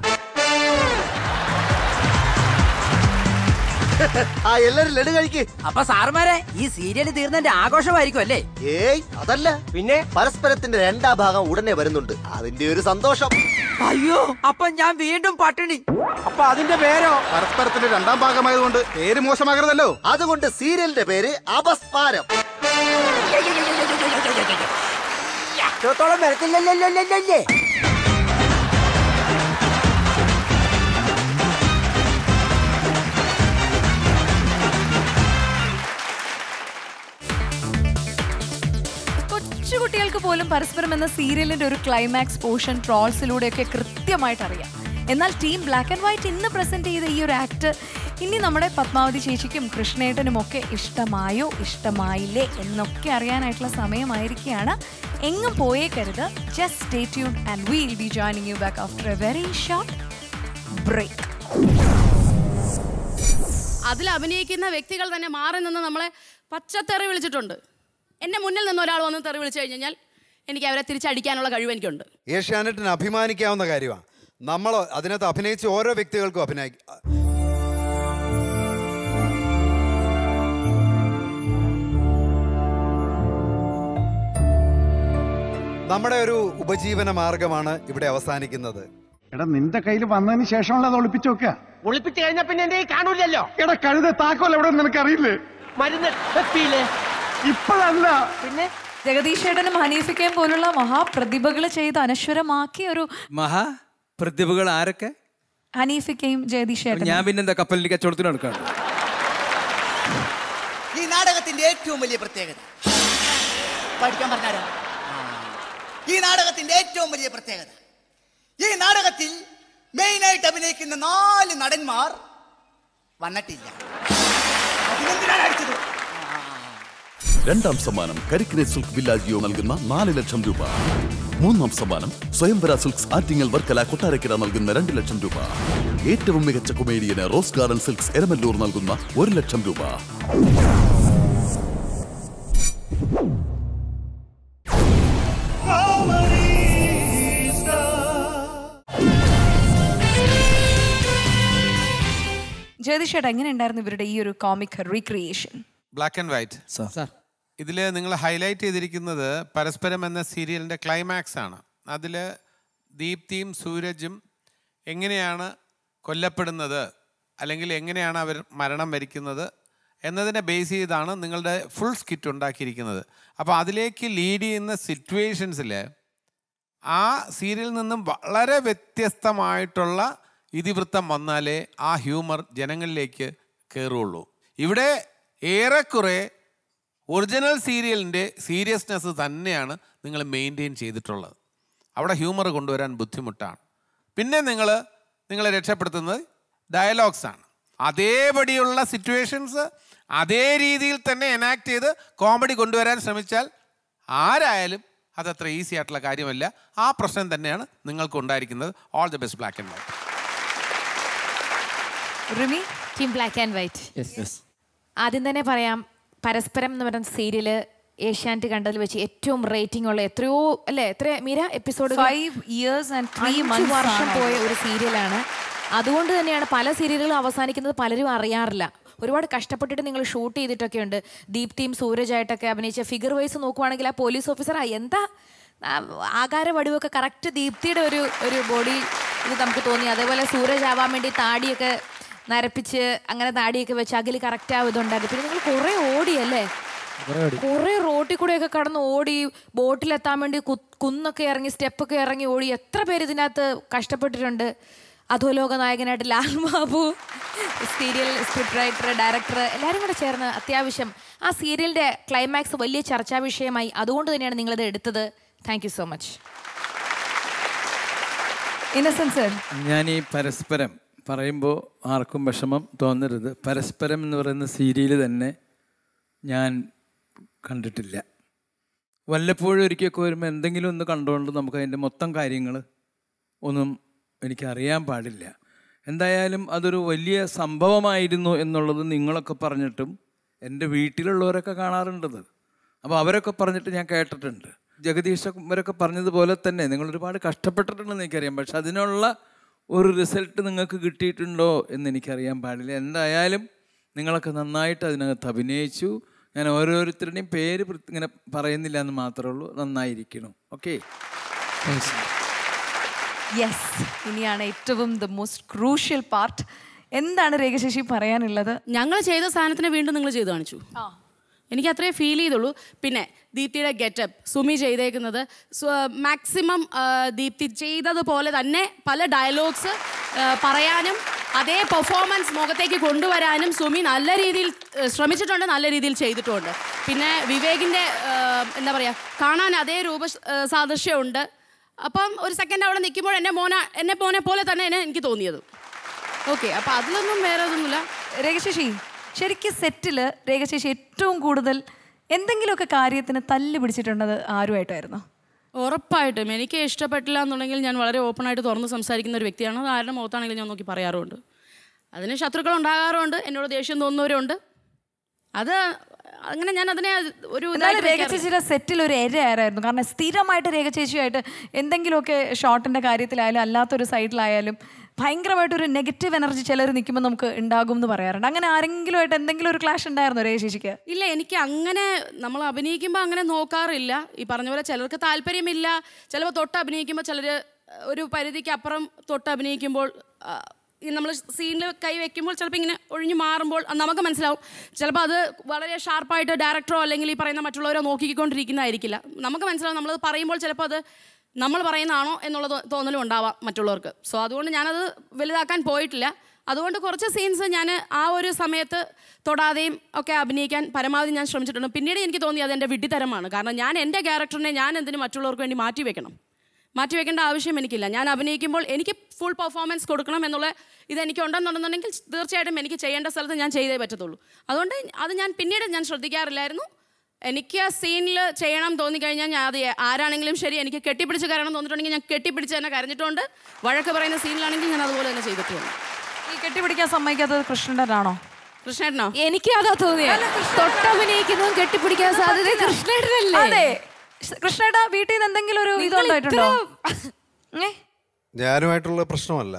ആ എല്ലാരും ലഡു കഴിക്ക് അപ്പൊ സാറുമാരെ ഈ സീരിയൽ തീർന്നതിന്റെ ആഘോഷമായിരിക്കും അല്ലേ ഏയ് അതല്ല പിന്നെ പരസ്പരത്തിന്റെ രണ്ടാം ഭാഗം ഉടനെ വരുന്നുണ്ട് അതിന്റെ ഒരു സന്തോഷം അയ്യോ അപ്പൊ ഞാൻ വീണ്ടും പട്ടിണി അപ്പൊ അതിന്റെ പേരോ പരസ്പരത്തിന്റെ രണ്ടാം ഭാഗമായതുകൊണ്ട് പേര് മോശമാകരുതല്ലോ അതുകൊണ്ട് സീരിയലിന്റെ പേര് അപസ്മാരം ഇത്രത്തോളം വരത്തില്ലല്ലേ കൊച്ചുകുട്ടികൾക്ക് പോലും പരസ്പരം എന്ന സീരിയലിന്റെ ഒരു ക്ലൈമാക്സ് പോർഷൻ ട്രോൾസിലൂടെയൊക്കെ കൃത്യമായിട്ട് അറിയാം എന്നാൽ ടീം ബ്ലാക്ക് ആൻഡ് വൈറ്റ് ഇന്ന് പ്രസന്റ് ചെയ്ത ഈ ഒരു ആക്ട് ഇനി നമ്മുടെ പത്മാവതി ചേച്ചിക്കും കൃഷ്ണേട്ടനും ഒക്കെ ഇഷ്ടമായോ ഇഷ്ടമായില്ലേ എന്നൊക്കെ അറിയാനായിട്ടുള്ള സമയമായിരിക്കുകയാണ് എങ്ങും പോയേക്കരുത് just stay tune and will be joining you back after a very short break അതിൽ അഭിനയിക്കുന്ന വ്യക്തികൾ തന്നെ മാറി നിന്ന് നമ്മളെ പച്ചത്തെറി വിളിച്ചിട്ടുണ്ട് എൻ്റെ മുന്നിൽ നിന്ന് ഒരാൾ വന്ന് തെറി വിളിച്ചു കഴിഞ്ഞാൽ എനിക്ക് അവരെ തിരിച്ചടിക്കാനുള്ള കഴിവ് എനിക്കുണ്ട് ഏഷ്യാനെറ്റിന് അഭിമാനിക്കാവുന്ന കാര്യമാണ് നമ്മൾ അതിനകത്ത് അഭിനയിച്ച ഓരോ വ്യക്തികൾക്കും അഭിനയി നമ്മുടെ ഒരു ഉപജീവന മാർഗമാണ് ഇവിടെ അവസാനിക്കുന്നത് എടാ നിന്റെ കയ്യിൽ വന്നതിന് ശേഷമുള്ള അത് ഒളിപ്പിച്ചു വെക്കുക ഒളിപ്പിച്ചു കഴിഞ്ഞാ പിന്നെ എന്റെ കാണൂലല്ലോ എടാ കഴുത താക്കോൽ എവിടെ നിനക്ക് അറിയില്ലേ മരുന്ന് വെപ്പിയില്ലേ ഇപ്പോഴല്ല പിന്നെ ജഗദീഷ് ചേട്ടനും ഹനീഫിക്കയും പോലുള്ള മഹാപ്രതിഭകൾ ചെയ്ത് അനശ്വരമാക്കിയ ഒരു മഹാ പ്രതിഭകൾ ആരൊക്കെ ഹനീഫിക്കയും ജഗദീഷ് ചേട്ടനും ഞാൻ പിന്നെന്താ കപ്പലിന്റെ കച്ചവടത്തിന് നടക്കാണ് ഈ നാടകത്തിന്റെ ഏറ്റവും വലിയ പ്രത്യേകത പഠിക്കാൻ പറഞ്ഞാരാ ഈ നാടകത്തിന്റെ ഏറ്റവും വലിയ പ്രത്യേകത ഈ നാടകത്തിൽ മെയിനായിട്ട് അഭിനയിക്കുന്ന നാല് നടന്മാർ വന്നിട്ടില്ല അതിനെന്തിനാണ് അടിച്ചത് രണ്ടാം സമ്മാനം കരിക്കിനെ സിൽക്ക് വില്ലാജിയോ നൽകുന്ന നാല് ലക്ഷം രൂപ മൂന്നാം സമ്മാനം സ്വയംവര സിൽക്സ് ആറ്റിങ്ങൽ വർക്കല കൊട്ടാരക്കര നൽകുന്ന രണ്ട് ലക്ഷം രൂപ ഏറ്റവും മികച്ച കൊമേഡിയന് റോസ് ഗാർഡൻ സിൽക്സ് എരമല്ലൂർ നൽകുന്ന ഒരു ലക്ഷം രൂപ ജഗദീഷ് ചേട്ടാ എങ്ങനെ ഉണ്ടായിരുന്നു ഇവരുടെ ഈ ഒരു comic recreation black and white sir ഇതിൽ നിങ്ങൾ ഹൈലൈറ്റ് ചെയ്തിരിക്കുന്നത് പരസ്പരം എന്ന സീരിയലിൻ്റെ ക്ലൈമാക്സ് ആണ് അതിൽ ദീപ്തിയും സൂരജും എങ്ങനെയാണ് കൊല്ലപ്പെടുന്നത് അല്ലെങ്കിൽ എങ്ങനെയാണ് അവർ മരണം വരിക്കുന്നത് എന്നതിനെ ബേസ് ചെയ്താണ് നിങ്ങളുടെ ഫുൾ സ്കിറ്റ് ഉണ്ടാക്കിയിരിക്കുന്നത് അപ്പോൾ അതിലേക്ക് ലീഡ് ചെയ്യുന്ന സിറ്റുവേഷൻസിൽ ആ സീരിയലിൽ നിന്നും വളരെ വ്യത്യസ്തമായിട്ടുള്ള ഇതിവൃത്തം വന്നാലേ ആ ഹ്യൂമർ ജനങ്ങളിലേക്ക് കയറുള്ളൂ ഇവിടെ ഏറെക്കുറെ ഒറിജിനൽ സീരിയലിൻ്റെ സീരിയസ്നെസ് തന്നെയാണ് നിങ്ങൾ മെയിൻറ്റെയിൻ ചെയ്തിട്ടുള്ളത് അവിടെ ഹ്യൂമർ കൊണ്ടുവരാൻ ബുദ്ധിമുട്ടാണ് പിന്നെ നിങ്ങൾ നിങ്ങളെ രക്ഷപ്പെടുത്തുന്നത് ഡയലോഗ്സ് ആണ് അതേപടിയുള്ള സിറ്റുവേഷൻസ് അതേ രീതിയിൽ തന്നെ എനാക്ട് ചെയ്ത് കോമഡി കൊണ്ടുവരാൻ ശ്രമിച്ചാൽ ആരായാലും അതത്ര ഈസി ആയിട്ടുള്ള കാര്യമല്ല ആ പ്രശ്നം തന്നെയാണ് നിങ്ങൾക്ക് ഉണ്ടായിരിക്കുന്നത് all the best black and white Rimi team black and white ആദ്യം തന്നെ പറയാം പരസ്പരം എന്ന് പറയുന്ന സീരിയല് ഏഷ്യാനെറ്റ് കണ്ടതിൽ വെച്ച് ഏറ്റവും റേറ്റിംഗ് ഉള്ള എത്രയോ അല്ലേ എത്ര Meera episode Five years and three months വർഷം ആണ് പോയ അത്. ഒരു സീരിയലാണ് അതുകൊണ്ട് തന്നെയാണ് പല സീരിയലുകളും അവസാനിക്കുന്നത് പലരും അറിയാറില്ല ഒരുപാട് കഷ്ടപ്പെട്ടിട്ട് നിങ്ങൾ ഷൂട്ട് ചെയ്തിട്ടൊക്കെ ഉണ്ട് ദീപ്തിയും സൂരജായിട്ടൊക്കെ അഭിനയിച്ച ഫിഗർ വൈസ് നോക്കുവാണെങ്കിൽ ആ പോലീസ് ഓഫീസർ എന്താ ആ, ആകാര വടിവൊക്കെ കറക്റ്റ് ദീപ്തിയുടെ ഒരു ഒരു ബോഡി ഇത് നമുക്ക് തോന്നി അതേപോലെ സൂരജ് ആവാൻ വേണ്ടി താടിയൊക്കെ നരപ്പിച്ച് അങ്ങനെ താടിയൊക്കെ വെച്ച് അകല് കറക്റ്റ് ആവും ഇതുണ്ടായിരുന്നു പിന്നെ നിങ്ങൾ കുറേ ഓടിയല്ലേ കുറെ റോട്ടിൽ കൂടെയൊക്കെ കടന്ന് ഓടി ബോട്ടിലെത്താൻ വേണ്ടി കു- കുന്നൊക്കെ ഇറങ്ങി സ്റ്റെപ്പൊക്കെ ഇറങ്ങി ഓടി എത്ര പേര് ഇതിനകത്ത് കഷ്ടപ്പെട്ടിട്ടുണ്ട് അധോലോക നായകനായിട്ട് Lal Babu serial script writer director എല്ലാവരും കൂടെ ചേർന്ന് അത്യാവശ്യം ആ സീരിയലിന്റെ ക്ലൈമാക്സ് വലിയ ചർച്ചാ വിഷയമായി അതുകൊണ്ട് തന്നെയാണ് നിങ്ങളിത് എടുത്തത് thank you so much Innocent sir ഞാൻ ഈ പരസ്പരം പറയുമ്പോൾ ആർക്കും വിഷമം തോന്നരുത് പരസ്പരം എന്ന് പറയുന്ന സീരിയൽ തന്നെ ഞാൻ കണ്ടിട്ടില്ല വല്ലപ്പോഴും ഒരിക്കലൊക്കെ വരുമ്പോൾ എന്തെങ്കിലും ഒന്ന് കണ്ടുകൊണ്ട് നമുക്ക് അതിൻ്റെ മൊത്തം കാര്യങ്ങൾ ഒന്നും എനിക്കറിയാൻ പാടില്ല എന്തായാലും അതൊരു വലിയ സംഭവമായിരുന്നു എന്നുള്ളത് നിങ്ങളൊക്കെ പറഞ്ഞിട്ടും എൻ്റെ വീട്ടിലുള്ളവരൊക്കെ കാണാറുണ്ടത് അപ്പോൾ അവരൊക്കെ പറഞ്ഞിട്ട് ഞാൻ കേട്ടിട്ടുണ്ട് ജഗദീഷ് അവരൊക്കെ പറഞ്ഞതുപോലെ തന്നെ നിങ്ങൾ ഒരുപാട് കഷ്ടപ്പെട്ടിട്ടുണ്ടെന്ന് എനിക്കറിയാം പക്ഷെ അതിനുള്ള ഒരു റിസൾട്ട് നിങ്ങൾക്ക് കിട്ടിയിട്ടുണ്ടോ എന്ന് എനിക്കറിയാൻ പാടില്ല എന്തായാലും നിങ്ങളൊക്കെ നന്നായിട്ട് അതിനകത്ത് അഭിനയിച്ചു ഞാൻ ഓരോരുത്തരുടെയും പേര് പ്രത്- ഇങ്ങനെ പറയുന്നില്ല എന്ന് മാത്രമേ ഉള്ളൂ നന്നായിരിക്കണം ഓക്കെ യെസ് ഇനിയാണ് ഏറ്റവും ദ മോസ്റ്റ് ക്രൂഷ്യൽ പാർട്ട് എന്താണ് രേഖശേഷി പറയാനുള്ളത് ഞങ്ങൾ ചെയ്ത സാധനത്തിന് വീണ്ടും നിങ്ങൾ ചെയ്തു കാണിച്ചു എനിക്ക് അത്രേ ഫീൽ ചെയ്തുള്ളൂ പിന്നെ ദീപ്തിയുടെ ഗെറ്റപ്പ് സുമി ചെയ്തേക്കുന്നത് മാക്സിമം ദീപ്തി ചെയ്തതുപോലെ തന്നെ പല ഡയലോഗ്സ് പറയാനും അതേ പെർഫോമൻസ് മുഖത്തേക്ക് കൊണ്ടുവരാനും സുമി നല്ല രീതിയിൽ ആ, ശ്രമിച്ചിട്ടുണ്ട് നല്ല രീതിയിൽ ചെയ്തിട്ടുമുണ്ട് പിന്നെ വിവേകിൻ്റെ ആ, എന്താ പറയുക കാണാൻ അതേ രൂപ ആ, സാദൃശ്യമുണ്ട് അപ്പം ഒരു സെക്കൻഡ് അവിടെ നിൽക്കുമ്പോൾ എൻ്റെ മോന എന്നെ മോനെ പോലെ തന്നെ എന്നെ എനിക്ക് തോന്നിയത് ഓക്കെ അപ്പം അതിലൊന്നും വേറെ ഒന്നുമില്ല രേഖശേഷി ശരിക്കും സെറ്റില് രേഖശേഷി ഏറ്റവും കൂടുതൽ എന്തെങ്കിലുമൊക്കെ കാര്യത്തിന് തല്ല് പിടിച്ചിട്ടുള്ളത് ആരുമായിട്ടായിരുന്നു ഉറപ്പായിട്ടും എനിക്ക് ഇഷ്ടപ്പെട്ടില്ല എന്നുണ്ടെങ്കിൽ ഞാൻ വളരെ ഓപ്പണായിട്ട് തുറന്ന് സംസാരിക്കുന്ന ഒരു വ്യക്തിയാണ് അത് ആരുടെ മുഖത്താണെങ്കിലും ഞാൻ നോക്കി പറയാറുമുണ്ട് അതിന് ശത്രുക്കൾ ഉണ്ടാകാറുമുണ്ട് എന്നോട് ദേഷ്യം തോന്നുന്നവരുണ്ട് അത് അങ്ങനെ ഞാൻ അതിനെ ഒരു എന്നാലും ഇതായിട്ട് രേഖ വെക്കാറില്ല. ചേച്ചിയുടെ സെറ്റിൽ ഒരു എര ആയിരുന്നു കാരണം സ്ഥിരമായിട്ട് രേഖ ചേച്ചിയായിട്ട് എന്തെങ്കിലുമൊക്കെ ഷോട്ടിന്റെ കാര്യത്തിലായാലും അല്ലാത്തൊരു സൈഡിലായാലും ഭയങ്കരമായിട്ടൊരു നെഗറ്റീവ് എനർജി ചിലർ നിൽക്കുമ്പോൾ നമുക്ക് ഉണ്ടാകും എന്ന് പറയാറുണ്ട് അങ്ങനെ ആരെങ്കിലും ആയിട്ട് എന്തെങ്കിലും ഒരു ക്ലാഷ് ഉണ്ടായിരുന്നോ രേഖ ചേച്ചിക്ക് ഇല്ല എനിക്ക് അങ്ങനെ നമ്മൾ അഭിനയിക്കുമ്പോൾ അങ്ങനെ നോക്കാറില്ല ഈ പറഞ്ഞ പോലെ ചിലർക്ക് താല്പര്യമില്ല ചിലപ്പോൾ തൊട്ട് അഭിനയിക്കുമ്പോൾ ചിലർ ഒരു പരിധിക്ക് അപ്പുറം തൊട്ട് അഭിനയിക്കുമ്പോൾ ആ, ഈ നമ്മൾ സീനിൽ കൈ വെക്കുമ്പോൾ ചിലപ്പോൾ ഇങ്ങനെ ഒഴിഞ്ഞു മാറുമ്പോൾ അത് നമുക്ക് മനസ്സിലാവും ചിലപ്പോൾ അത് വളരെ ഷാർപ്പായിട്ട് ഡയറക്ടറോ അല്ലെങ്കിൽ ഈ പറയുന്ന മറ്റുള്ളവരോ നോക്കിക്കൊണ്ടിരിക്കുന്നതായിരിക്കില്ല നമുക്ക് മനസ്സിലാവും നമ്മളത് പറയുമ്പോൾ ചിലപ്പോൾ അത് നമ്മൾ പറയുന്നതാണോ എന്നുള്ള തോ- തോന്നലും ഉണ്ടാവാം മറ്റുള്ളവർക്ക് സോ അതുകൊണ്ട് ഞാനത് വലുതാക്കാൻ പോയിട്ടില്ല അതുകൊണ്ട് കുറച്ച് സീൻസ് ഞാൻ ആ ഒരു സമയത്ത് തൊടാതെയും ഒക്കെ അഭിനയിക്കാൻ പരമാവധി ഞാൻ ശ്രമിച്ചിട്ടുണ്ട് പിന്നീട് എനിക്ക് തോന്നി അത് എൻ്റെ വിഡ്ഢിത്തരമാണ് കാരണം ഞാൻ എൻ്റെ ക്യാരക്ടറിനെ ഞാൻ എന്തിന് മറ്റുള്ളവർക്ക് വേണ്ടി മാറ്റി വെക്കണം മാറ്റി വെക്കേണ്ട ആവശ്യം എനിക്കില്ല ഞാൻ അഭിനയിക്കുമ്പോൾ എനിക്ക് ഫുൾ പെർഫോമൻസ് കൊടുക്കണം എന്നുള്ള ഇത് എനിക്ക് ഉണ്ടെന്നുണ്ടെന്നുണ്ടെങ്കിൽ തീർച്ചയായിട്ടും എനിക്ക് ചെയ്യേണ്ട സ്ഥലത്ത് ഞാൻ ചെയ്തേ പറ്റത്തുള്ളൂ അതുകൊണ്ട് അത് ഞാൻ പിന്നീട് ഞാൻ ശ്രദ്ധിക്കാറില്ലായിരുന്നു എനിക്ക് ആ സീനിൽ ചെയ്യണം തോന്നിക്കഴിഞ്ഞാൽ ഞാൻ അത് ആരാണെങ്കിലും ശരി എനിക്ക് കെട്ടിപ്പിടിച്ച് കയറണം തോന്നിയിട്ടുണ്ടെങ്കിൽ ഞാൻ കെട്ടിപ്പിടിച്ച് തന്നെ കരഞ്ഞിട്ടുണ്ട് വഴക്ക് പറയുന്ന സീനിലാണെങ്കിൽ ഞാൻ അതുപോലെ തന്നെ ചെയ്തിട്ടുണ്ട് ഈ കെട്ടിപ്പിടിക്കാൻ സമ്മതിക്കാത്തത് കൃഷ്ണനാണോ കൃഷ്ണേട്ടനോ എനിക്ക് അതാ തോന്നിയത് തൊട്ടഭിനയിക്കുന്നതും കെട്ടിപ്പിടിക്കാൻ സാധ്യത കൃഷ്ണേട്ടനല്ലേ അതെ കൃഷ്ണേട്ടാ വീട്ടിൽ നിന്ന് എന്തെങ്കിലും ഒരു നിങ്ങൾ ഇതുണ്ടായിട്ടുണ്ടോ ഏ? ഞാനുമായിട്ടുള്ള പ്രശ്നമല്ല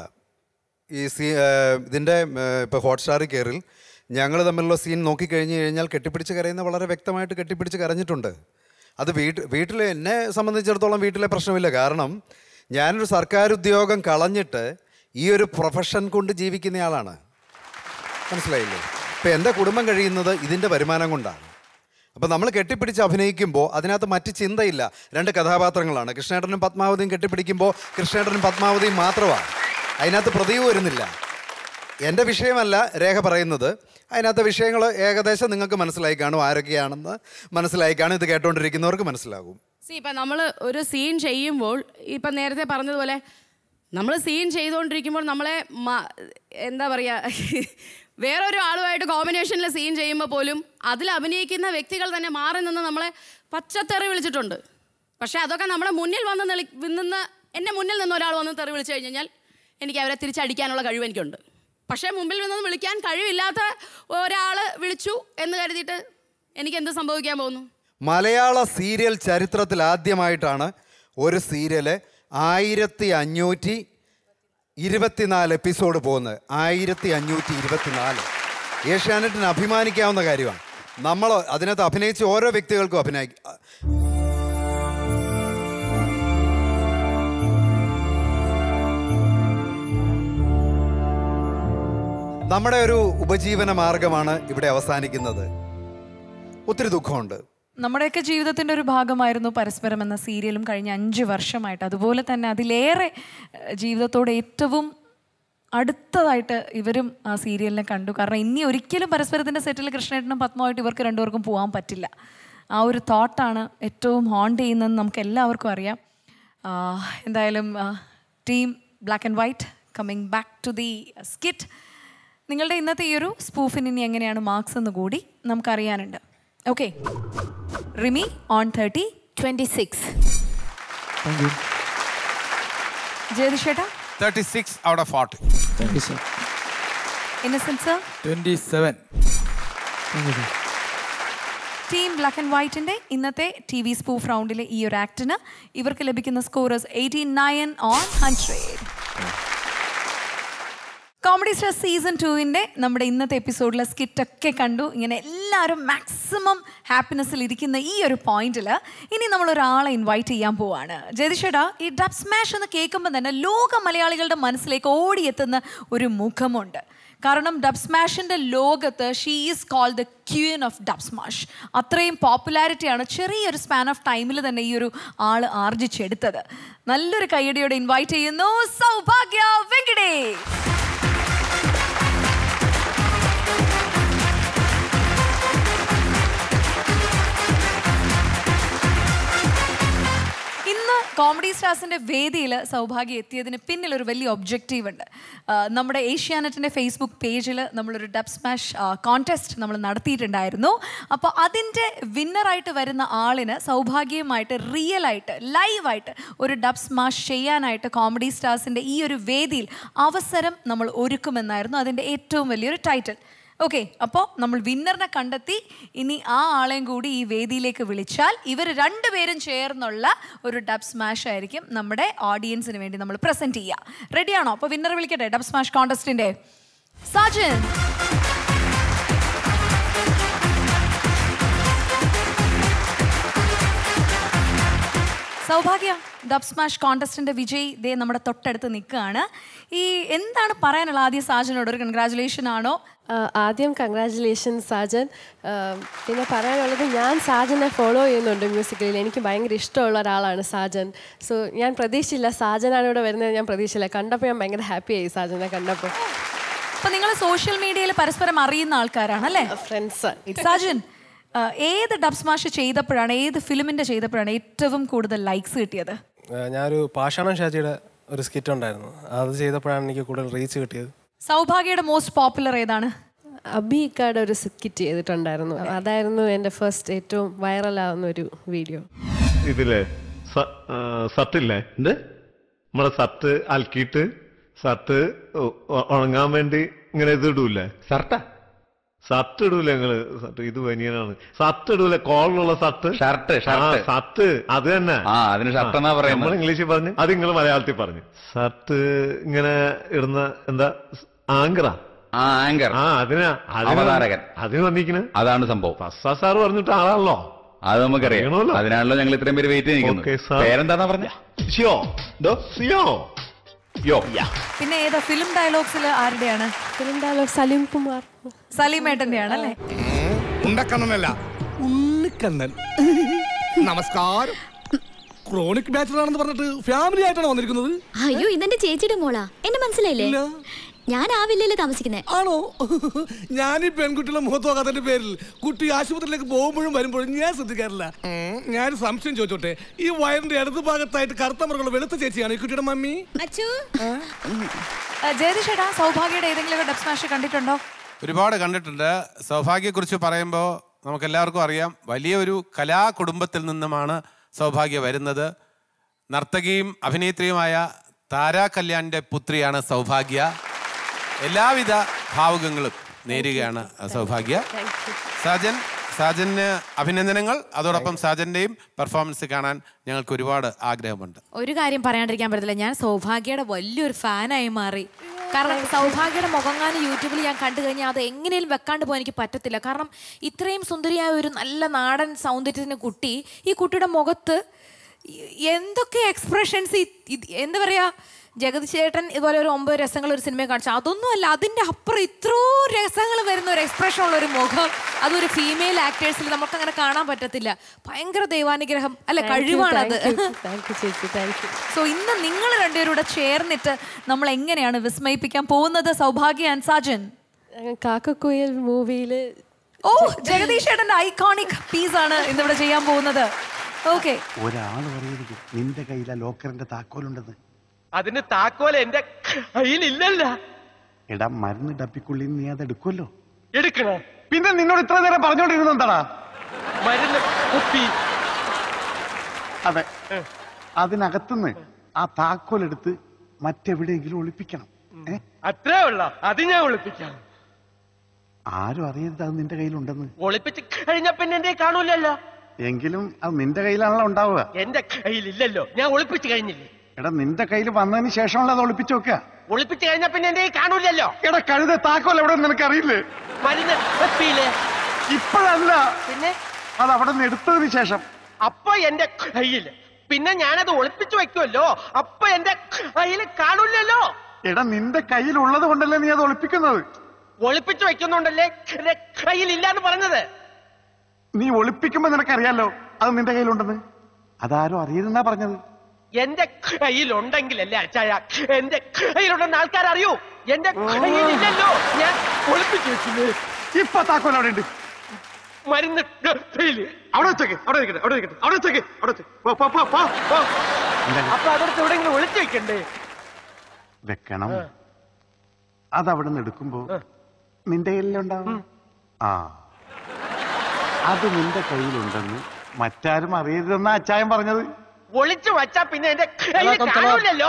ഈ സീ ഇതിൻ്റെ ഇപ്പോൾ ഹോട്ട്സ്റ്റാർ കയറിൽ ഞങ്ങൾ തമ്മിലുള്ള സീൻ നോക്കിക്കഴിഞ്ഞ് കഴിഞ്ഞാൽ കെട്ടിപ്പിടിച്ച് കരയുന്ന വളരെ വ്യക്തമായിട്ട് കെട്ടിപ്പിടിച്ച് കരഞ്ഞിട്ടുണ്ട് അത് വീട്ട് വീട്ടിൽ എന്നെ സംബന്ധിച്ചിടത്തോളം വീട്ടിലെ പ്രശ്നമില്ല കാരണം ഞാനൊരു സർക്കാർ ഉദ്യോഗം കളഞ്ഞിട്ട് ഈ ഒരു പ്രൊഫഷൻ കൊണ്ട് ജീവിക്കുന്നയാളാണ് മനസ്സിലായില്ലേ ഇപ്പം എൻ്റെ കുടുംബം കഴിയുന്നത് ഇതിൻ്റെ വരുമാനം കൊണ്ടാണ് അപ്പോൾ നമ്മൾ കെട്ടിപ്പിടിച്ച് അഭിനയിക്കുമ്പോൾ അതിനകത്ത് മറ്റ് ചിന്തയില്ല രണ്ട് കഥാപാത്രങ്ങളാണ് കൃഷ്ണേട്ടനും പത്മാവതിയും കെട്ടിപ്പിടിക്കുമ്പോൾ കൃഷ്ണേട്ടനും പത്മാവതിയും മാത്രമാണ് അതിനകത്ത് പ്രതിയും വരുന്നില്ല എൻ്റെ വിഷയമല്ല രേഖ പറയുന്നത് അതിനകത്ത് വിഷയങ്ങൾ ഏകദേശം നിങ്ങൾക്ക് മനസ്സിലായി കാണും ആരൊക്കെയാണെന്ന് മനസ്സിലായി കാണും ഇത് കേട്ടോണ്ടിരിക്കുന്നവർക്ക് മനസ്സിലാകും സി ഇപ്പം നമ്മൾ ഒരു സീൻ ചെയ്യുമ്പോൾ ഇപ്പം നേരത്തെ പറഞ്ഞതുപോലെ നമ്മൾ സീൻ ചെയ്തുകൊണ്ടിരിക്കുമ്പോൾ നമ്മളെ മ- എന്താ പറയുക വേറൊരു ആളുമായിട്ട് കോമ്പിനേഷനിൽ സീൻ ചെയ്യുമ്പോൾ പോലും അതിൽ അഭിനയിക്കുന്ന വ്യക്തികൾ തന്നെ മാറി നിന്ന് നമ്മളെ പച്ചത്തെറി വിളിച്ചിട്ടുണ്ട് പക്ഷേ അതൊക്കെ നമ്മുടെ മുന്നിൽ വന്ന് നിളി നിന്ന് എൻ്റെ മുന്നിൽ നിന്ന് ഒരാൾ വന്ന് തെറി വിളിച്ചു കഴിഞ്ഞാൽ എനിക്ക് അവരെ തിരിച്ചടിക്കാനുള്ള കഴിവ് എനിക്കുണ്ട് പക്ഷേ മുമ്പിൽ നിന്ന് വിളിക്കാൻ കഴിവില്ലാത്ത ഒരാൾ വിളിച്ചു എന്ന് കരുതിയിട്ട് എനിക്ക് എന്ത് സംഭവിക്കാൻ പോകുന്നു മലയാള സീരിയൽ ചരിത്രത്തിൽ ആദ്യമായിട്ടാണ് ഒരു സീരിയല് ആയിരത്തി അഞ്ഞൂറ്റി ഇരുപത്തിനാല് എപ്പിസോഡ് പോകുന്നത് ആയിരത്തി അഞ്ഞൂറ്റി ഇരുപത്തിനാല് ഏഷ്യാനെറ്റിന് അഭിമാനിക്കാവുന്ന കാര്യമാണ് നമ്മൾ അതിനകത്ത് അഭിനയിച്ച ഓരോ വ്യക്തികൾക്കും അഭിനയി നമ്മുടെ ഒരു ഉപജീവന മാർഗമാണ് ഇവിടെ അവസാനിക്കുന്നത് ഒത്തിരി ദുഃഖമുണ്ട് നമ്മുടെയൊക്കെ ജീവിതത്തിൻ്റെ ഒരു ഭാഗമായിരുന്നു പരസ്പരം എന്ന സീരിയലും കഴിഞ്ഞ അഞ്ച് വർഷമായിട്ട് അതുപോലെ തന്നെ അതിലേറെ ഏഹ്, ജീവിതത്തോട് ഏറ്റവും അടുത്തതായിട്ട് ഇവരും ആ സീരിയലിനെ കണ്ടു കാരണം ഇനി ഒരിക്കലും പരസ്പരത്തിൻ്റെ സെറ്റിൽ കൃഷ്ണേട്ടനും പത്മമായിട്ട് ഇവർക്ക് രണ്ടുപേർക്കും പോകാൻ പറ്റില്ല ആ ഒരു തോട്ടാണ് ഏറ്റവും ഹോണ്ട് ചെയ്യുന്നതെന്ന് നമുക്ക് എല്ലാവർക്കും അറിയാം ആ, എന്തായാലും team black and white coming back to the skit നിങ്ങളുടെ ഇന്നത്തെ ഈ ഒരു സ്പൂഫിന് ഇനി എങ്ങനെയാണ് മാർക്സ് എന്ന് കൂടി നമുക്കറിയാനുണ്ട് okay Rimi on thirty twenty six ജ്യോതിഷേട്ടാ thirty six out of forty Innocent sir twenty seven team black and വൈറ്റിന്റെ ഇന്നത്തെ ടി വി സ്പൂഫ് റൗണ്ടിലെ ഈ ഒരു ആക്ടിന് ഇവർക്ക് ലഭിക്കുന്ന scorers eighty nine on hundred comedy star season ടുവിൻ്റെ നമ്മുടെ ഇന്നത്തെ എപ്പിസോഡിലെ സ്കിറ്റൊക്കെ കണ്ടു ഇങ്ങനെ എല്ലാവരും മാക്സിമം ഹാപ്പിനെസ്സിൽ ഇരിക്കുന്ന ഈ ഒരു പോയിന്റിൽ ഇനി നമ്മൾ ഒരാളെ ഇൻവൈറ്റ് ചെയ്യാൻ പോവാണ് ജയതിഷേടാ ഈ ഡബ് സ്മാഷ് എന്ന് കേൾക്കുമ്പോൾ തന്നെ ലോക മലയാളികളുടെ മനസ്സിലേക്ക് ഓടിയെത്തുന്ന ഒരു മുഖമുണ്ട് കാരണം ഡബ് സ്മാഷിൻ്റെ ലോകത്ത് she is called the queen of dub smash അത്രയും പോപ്പുലാരിറ്റിയാണ് ചെറിയൊരു സ്പാൻ ഓഫ് ടൈമിൽ തന്നെ ഈ ഒരു ആൾ ആർജിച്ചെടുത്തത് നല്ലൊരു കൈയടിയോടെ ഇൻവൈറ്റ് ചെയ്യുന്നു സൗഭാഗ്യ വെങ്കടേഷ് ഇന്ന് കോമഡി സ്റ്റാർസിന്റെ വേദിയിൽ സൗഭാഗ്യം എത്തിയതിന് പിന്നിൽ ഒരു വലിയ ഒബ്ജക്റ്റീവ് ഉണ്ട് ആ, നമ്മുടെ ഏഷ്യാനെറ്റിന്റെ ഫേസ്ബുക്ക് പേജിൽ നമ്മളൊരു ഡബ് സ്മാഷ് കോൺടെസ്റ്റ് നമ്മൾ നടത്തിയിട്ടുണ്ടായിരുന്നു അപ്പോൾ അതിൻ്റെ വിന്നറായിട്ട് വരുന്ന ആളിന് സൗഭാഗ്യമായിട്ട് റിയൽ ആയിട്ട് ലൈവായിട്ട് ഒരു ഡബ് സ്മാഷ് ചെയ്യാനായിട്ട് കോമഡി സ്റ്റാർസിൻ്റെ ഈ ഒരു വേദിയിൽ അവസരം നമ്മൾ ഒരുക്കുമെന്നായിരുന്നു അതിൻ്റെ ഏറ്റവും വലിയൊരു ടൈറ്റിൽ ഓക്കെ അപ്പോൾ നമ്മൾ വിന്നറിനെ കണ്ടെത്തി ഇനി ആ ആളെയും കൂടി ഈ വേദിയിലേക്ക് വിളിച്ചാൽ ഇവർ രണ്ടുപേരും ചേർന്നുള്ള ഒരു ഡബ് സ്മാഷ് ആയിരിക്കും നമ്മുടെ ഓഡിയൻസിന് വേണ്ടി നമ്മൾ പ്രസന്റ് ചെയ്യുക റെഡിയാണോ അപ്പോൾ വിന്നർ വിളിക്കട്ടെ ഡബ് സ്മാഷ് കോൺടെസ്റ്റിന്റെ സാജൻ സൗഭാഗ്യ ഡബ് സ്മാഷ് കോൺടെസ്റ്റിന്റെ വിജയ് ദേ നമ്മുടെ തൊട്ടടുത്ത് നിൽക്കുകയാണ് ഈ എന്താണ് പറയാനുള്ളത് ആദ്യം സാജനോട് ഒരു കൺഗ്രാചുലേഷൻ ആണോ ആദ്യം കൺഗ്രാറ്റുലേഷൻ സാജൻ ആ, പിന്നെ പറയാനുള്ളത് ഞാൻ സാജനെ ഫോളോ ചെയ്യുന്നുണ്ട് മ്യൂസിക്കലിൽ എനിക്ക് ഭയങ്കര ഇഷ്ടമുള്ള ഒരാളാണ് സാജൻ സോ ഞാൻ പ്രതീക്ഷിച്ചില്ല സാജനാണ് ഇവിടെ വരുന്നത് ഞാൻ പ്രതീക്ഷിച്ചില്ല കണ്ടപ്പോൾ ഞാൻ ഭയങ്കര ഹാപ്പി ആയി സാജനെ കണ്ടപ്പോൾ അപ്പൊ നിങ്ങൾ സോഷ്യൽ മീഡിയയിൽ പരസ്പരം അറിയുന്ന ആൾക്കാരാണ് അല്ലേ ഫ്രണ്ട്സ് സാജൻ ആ, ഏത് ഡബ് സ്മാഷ് ചെയ്തപ്പോഴാണ് ഏത് ഫിലിമിന്റെ ചെയ്തപ്പോഴാണ് ഏറ്റവും കൂടുതൽ ലൈക്സ് കിട്ടിയത് ഏഹ് ഞാനൊരു പാഷാണം ഷാജിയുടെ ഒരു സ്കിറ്റ് ഉണ്ടായിരുന്നു അത് ചെയ്തപ്പോഴാണ് എനിക്ക് കൂടുതൽ റീച്ച് കിട്ടിയത് സൗഭാഗ്യയുടെ മോസ്റ്റ് പോപ്പുലർ ഏതാണ് അബി ഇക്കാട് ഒരു സ്കിറ്റ് ചെയ്തിട്ടുണ്ടായിരുന്നു അതായിരുന്നു എൻ്റെ ഫസ്റ്റ് ഏറ്റവും വൈറലാവുന്ന ഒരു വീഡിയോ ഇതില്ലേ സ- ആ, സട്ടില്ലേ എന്ത് നമ്മളെ സട്ട് അലക്കിയിട്ട് സട്ട് ഉ- ഉ- ഉണങ്ങാൻ വേണ്ടി ഇങ്ങനെ ഇത് ഇടൂലേ ഷർട്ട സട്ട് ഇടൂല നിങ്ങള് സട്ട് ഇത് ബനിയനാണ് സട്ട് ഇടൂല കോളിലുള്ള സട്ട് ഷർട്ട്, ഷർട്ട്. സട്ട് അത് തന്നെ ആ, അതിന് ഷർട്ട് എന്നാ പറയുന്നത്. നമ്മൾ ഇംഗ്ലീഷിൽ പറഞ്ഞു അത് നിങ്ങൾ മലയാളത്തിൽ പറഞ്ഞു ഷർട്ട് ഇങ്ങനെ ഇടുന്ന എന്താ ആങ്കറ ആ ആങ്കർ ആ അതിനാ അതിന് അവതാരകൻ. അതിന് വന്നിരിക്കുന്നത് അതാണ് സംഭവം ഫസ്സാ സാറ് പറഞ്ഞിട്ട് ആളാണല്ലോ അത് നമുക്കറിയാം അറിയണമല്ലോ. അതിനാണല്ലോ ഞങ്ങൾ ഇത്രയും പേര് വെയിറ്റ് ഓക്കേ, ചെയ്യുന്നത് സാർ. പേരെന്താന്നാ പറഞ്ഞ സിയോ ദോ സിയോ യോ പിന്നെ ഏതാ ഫിലിം ഡയലോഗ്സിൽ ആരുടെയാണ് ഫിലിം ഡയലോഗ് സലീം കുമാർ സലീമേട്ടന്റെയാണ് അല്ലേ ഉണ്ടക്കണ്ണനല്ല ഉണ്ണിക്കണ്ണൻ നമസ്കാരം ക്രോണിക് ബാച്ചലർ ആണെന്ന് പറഞ്ഞിട്ട് ഫാമിലി ആയിട്ടാണ് വന്നിരിക്കുന്നത് അയ്യോ ഇതെന്റെ ചേച്ചിയുടെ മോളാ എന്നെ മനസ്സിലായില്ലേ ഞാൻ ആ വില്ലയില് താമസിക്കുന്നേ ആണോ ഞാൻ ഈ പെൺകുട്ടിയുടെ മുഖത്ത് നോക്കാത്തതിന്റെ പേരിൽ കുട്ടി ആശുപത്രിയിലേക്ക് പോകുമ്പോഴും വരുമ്പോഴും ഞാൻ ശ്രദ്ധിക്കാറില്ല ഉം, ഞാൻ സംശയം ചോദിച്ചോട്ടെ ഈ വയറിന്റെ ഇടത് ഭാഗത്തായിട്ട് കറുത്ത മൃഗമുള്ള വെളുത്ത ചേച്ചിയാണ് ഈ കുട്ടിയുടെ മമ്മി ജയതിഷേട്ടാ സൗഭാഗ്യയുടെ ഏതെങ്കിലും ഡബ് സ്മാഷ് കണ്ടിട്ടുണ്ടോ ഒരുപാട് കണ്ടിട്ടുണ്ട് സൗഭാഗ്യയെക്കുറിച്ച് പറയുമ്പോൾ നമുക്ക് എല്ലാവർക്കും അറിയാം വലിയൊരു കലാ കുടുംബത്തിൽ നിന്നുമാണ് സൗഭാഗ്യ വരുന്നത് നർത്തകിയും അഭിനേത്രിയുമായ താരാ കല്യാണിൻ്റെ പുത്രിയാണ് സൗഭാഗ്യ എല്ലാവിധ ഭാവുകങ്ങളും നേരുകയാണ് സൗഭാഗ്യ സാജൻ സാജന് അഭിനന്ദനങ്ങൾ അതോടൊപ്പം സാജന്റെയും പെർഫോമൻസ് കാണാൻ ഞങ്ങൾക്ക് ഒരുപാട് ആഗ്രഹമുണ്ട് ഒരു കാര്യം പറയാണ്ടിരിക്കാൻ പറ്റത്തില്ല ഞാൻ സൗഭാഗ്യയുടെ വലിയൊരു ഫാനായി മാറി കാരണം സൗഭാഗ്യയുടെ മുഖങ്ങാനും യൂട്യൂബിൽ ഞാൻ കണ്ടു കഴിഞ്ഞാൽ അത് എങ്ങനെയും വെക്കാണ്ട് പോകാൻ എനിക്ക് പറ്റത്തില്ല കാരണം ഇത്രയും സുന്ദരിയായ ഒരു നല്ല നാടൻ സൗന്ദര്യത്തിന് കുട്ടി ഈ കുട്ടിയുടെ മുഖത്ത് എന്തൊക്കെ എക്സ്പ്രഷൻസ് എന്താ പറയാ ജഗതി ചേട്ടൻ ഇതുപോലെ ഒരു ഒമ്പത് രസങ്ങൾ ഒരു സിനിമയെ കാണിച്ചു അതൊന്നുമല്ല അതിൻ്റെ അപ്പുറം ഇത്രയോ രസങ്ങൾ വരുന്ന ഒരു എക്സ്പ്രഷൻ ഉള്ള ഒരു മുഖം അതൊരു ഫീമെയിൽ ആക്ടേഴ്സിൽ നമുക്ക് അങ്ങനെ കാണാൻ പറ്റത്തില്ല ഭയങ്കര ദൈവാനുഗ്രഹം അല്ല കഴിവാണത് താങ്ക് യു ചേച്ചി താങ്ക് യു സോ ഇന്ന് നിങ്ങൾ രണ്ടുപേരൂടെ ചേർന്നിട്ട് നമ്മൾ എങ്ങനെയാണ് വിസ്മയിപ്പിക്കാൻ പോകുന്നത് സൗഭാഗ്യ ആൻഡ് സാജൻ കാക്കക്കുയിൽ മൂവിയിൽ ഓ ജഗദീഷ് ചേട്ടന്റെ ഐക്കോണിക് പീസ് ആണ് ഇന്നിവിടെ ചെയ്യാൻ പോകുന്നത് ഓക്കെ ഒരാള് പറയുന്നത് നിന്റെ കയ്യിലെ ലോക്കറിന്റെ താക്കോലുണ്ടെന്ന് അതിന് താക്കോൽ എന്റെ കയ്യിലില്ലല്ല എടാ മരുന്ന് ഡപ്പിക്കുള്ളിൽ നീ അത് എടുക്കുമല്ലോ എടുക്കണ പിന്നെ നിന്നോട് ഇത്ര നേരം പറഞ്ഞോണ്ടിരുന്ന എന്താടാ മരുന്ന് കുപ്പി അതെ അതിനകത്തുനിന്ന് ആ താക്കോലെടുത്ത് മറ്റെവിടെയെങ്കിലും ഒളിപ്പിക്കണം ഏ? അത്രേ ഉള്ള അത് ഞാൻ ഒളിപ്പിക്കാം ആരും അറിയരുത് അത് നിന്റെ കയ്യിലുണ്ടെന്ന് ഒളിപ്പിച്ച് കഴിഞ്ഞ പിന്നെ എന്റെ കാണൂലല്ലോ എങ്കിലും അത് നിന്റെ കയ്യിലാണല്ലോ ഉണ്ടാവുക എന്റെ കയ്യിലില്ലല്ലോ ഞാൻ ഒളിപ്പിച്ച് കഴിഞ്ഞില്ലേ എടാ നിന്റെ കയ്യിൽ വന്നതിന് ശേഷമുള്ള അത് ഒളിപ്പിച്ചു വെക്കുക ഒളിപ്പിച്ച് കഴിഞ്ഞ പിന്നെ എന്റെ കാണൂലല്ലോ എടാ കഴുത താക്കോൽ എവിടെ നിനക്ക് അറിയില്ലേ മരുന്ന് എത്തിയില്ലേ ഇപ്പോഴല്ല പിന്നെ അത് അവിടെ നിന്ന് എടുത്തതിന് ശേഷം അപ്പൊ എന്റെ കയ്യില് പിന്നെ ഞാനത് ഒളിപ്പിച്ചു വെക്കുമല്ലോ അപ്പൊ എന്റെ കയ്യിൽ കാണൂലല്ലോ എടാ നിന്റെ കയ്യിലുള്ളത് കൊണ്ടല്ലേ നീ അത് ഒളിപ്പിക്കുന്നത് ഒളിപ്പിച്ചു വെക്കുന്നുണ്ടല്ലേ എന്റെ കയ്യിലില്ലാന്ന് പറഞ്ഞത് നീ ഒളിപ്പിക്കുമ്പോ നിനക്കറിയാലോ അത് നിന്റെ കയ്യിലുണ്ടെന്ന് അതാരും അറിയരുതെന്നാ പറഞ്ഞത് എന്റെ കയ്യിലുണ്ടെങ്കിലല്ലേ അച്ചായ എന്റെ കയ്യിലുണ്ടെന്ന് ആൾക്കാർ അറിയൂ എന്റെ കയ്യിലില്ലല്ലോ ഞാൻ ഒളിപ്പിച്ചു വെച്ചില്ലേ ഇപ്പൊ താക്കോൽ അവിടെ ഉണ്ട് മരുന്ന് കയ്യില് അവിടെ വെച്ചേക്ക് അവിടെ നിൽക്കട്ടെ അവിടെ നിൽക്കട്ടെ അവിടെ വെച്ചേക്ക് അവിടെ വെച്ചേക്ക്. പോ, പോ, പോ, പോ, പോ. അപ്പൊ അതെടുത്ത് എവിടെയെങ്കിലും ഒളിച്ചു വെക്കണ്ടേ വെക്കണം അതവിടെ നിന്ന് എടുക്കുമ്പോ നിന്റെ കയ്യിലുണ്ടാവും ആ അത് നിന്റെ കയ്യിലുണ്ടെന്ന് മറ്റാരും അറിയരുതെന്നാ അച്ചായൻ പറഞ്ഞത് ഒളിച്ചു വച്ചാ പിന്നെ എന്റെ കയ്യിൽ കാണൂലല്ലോ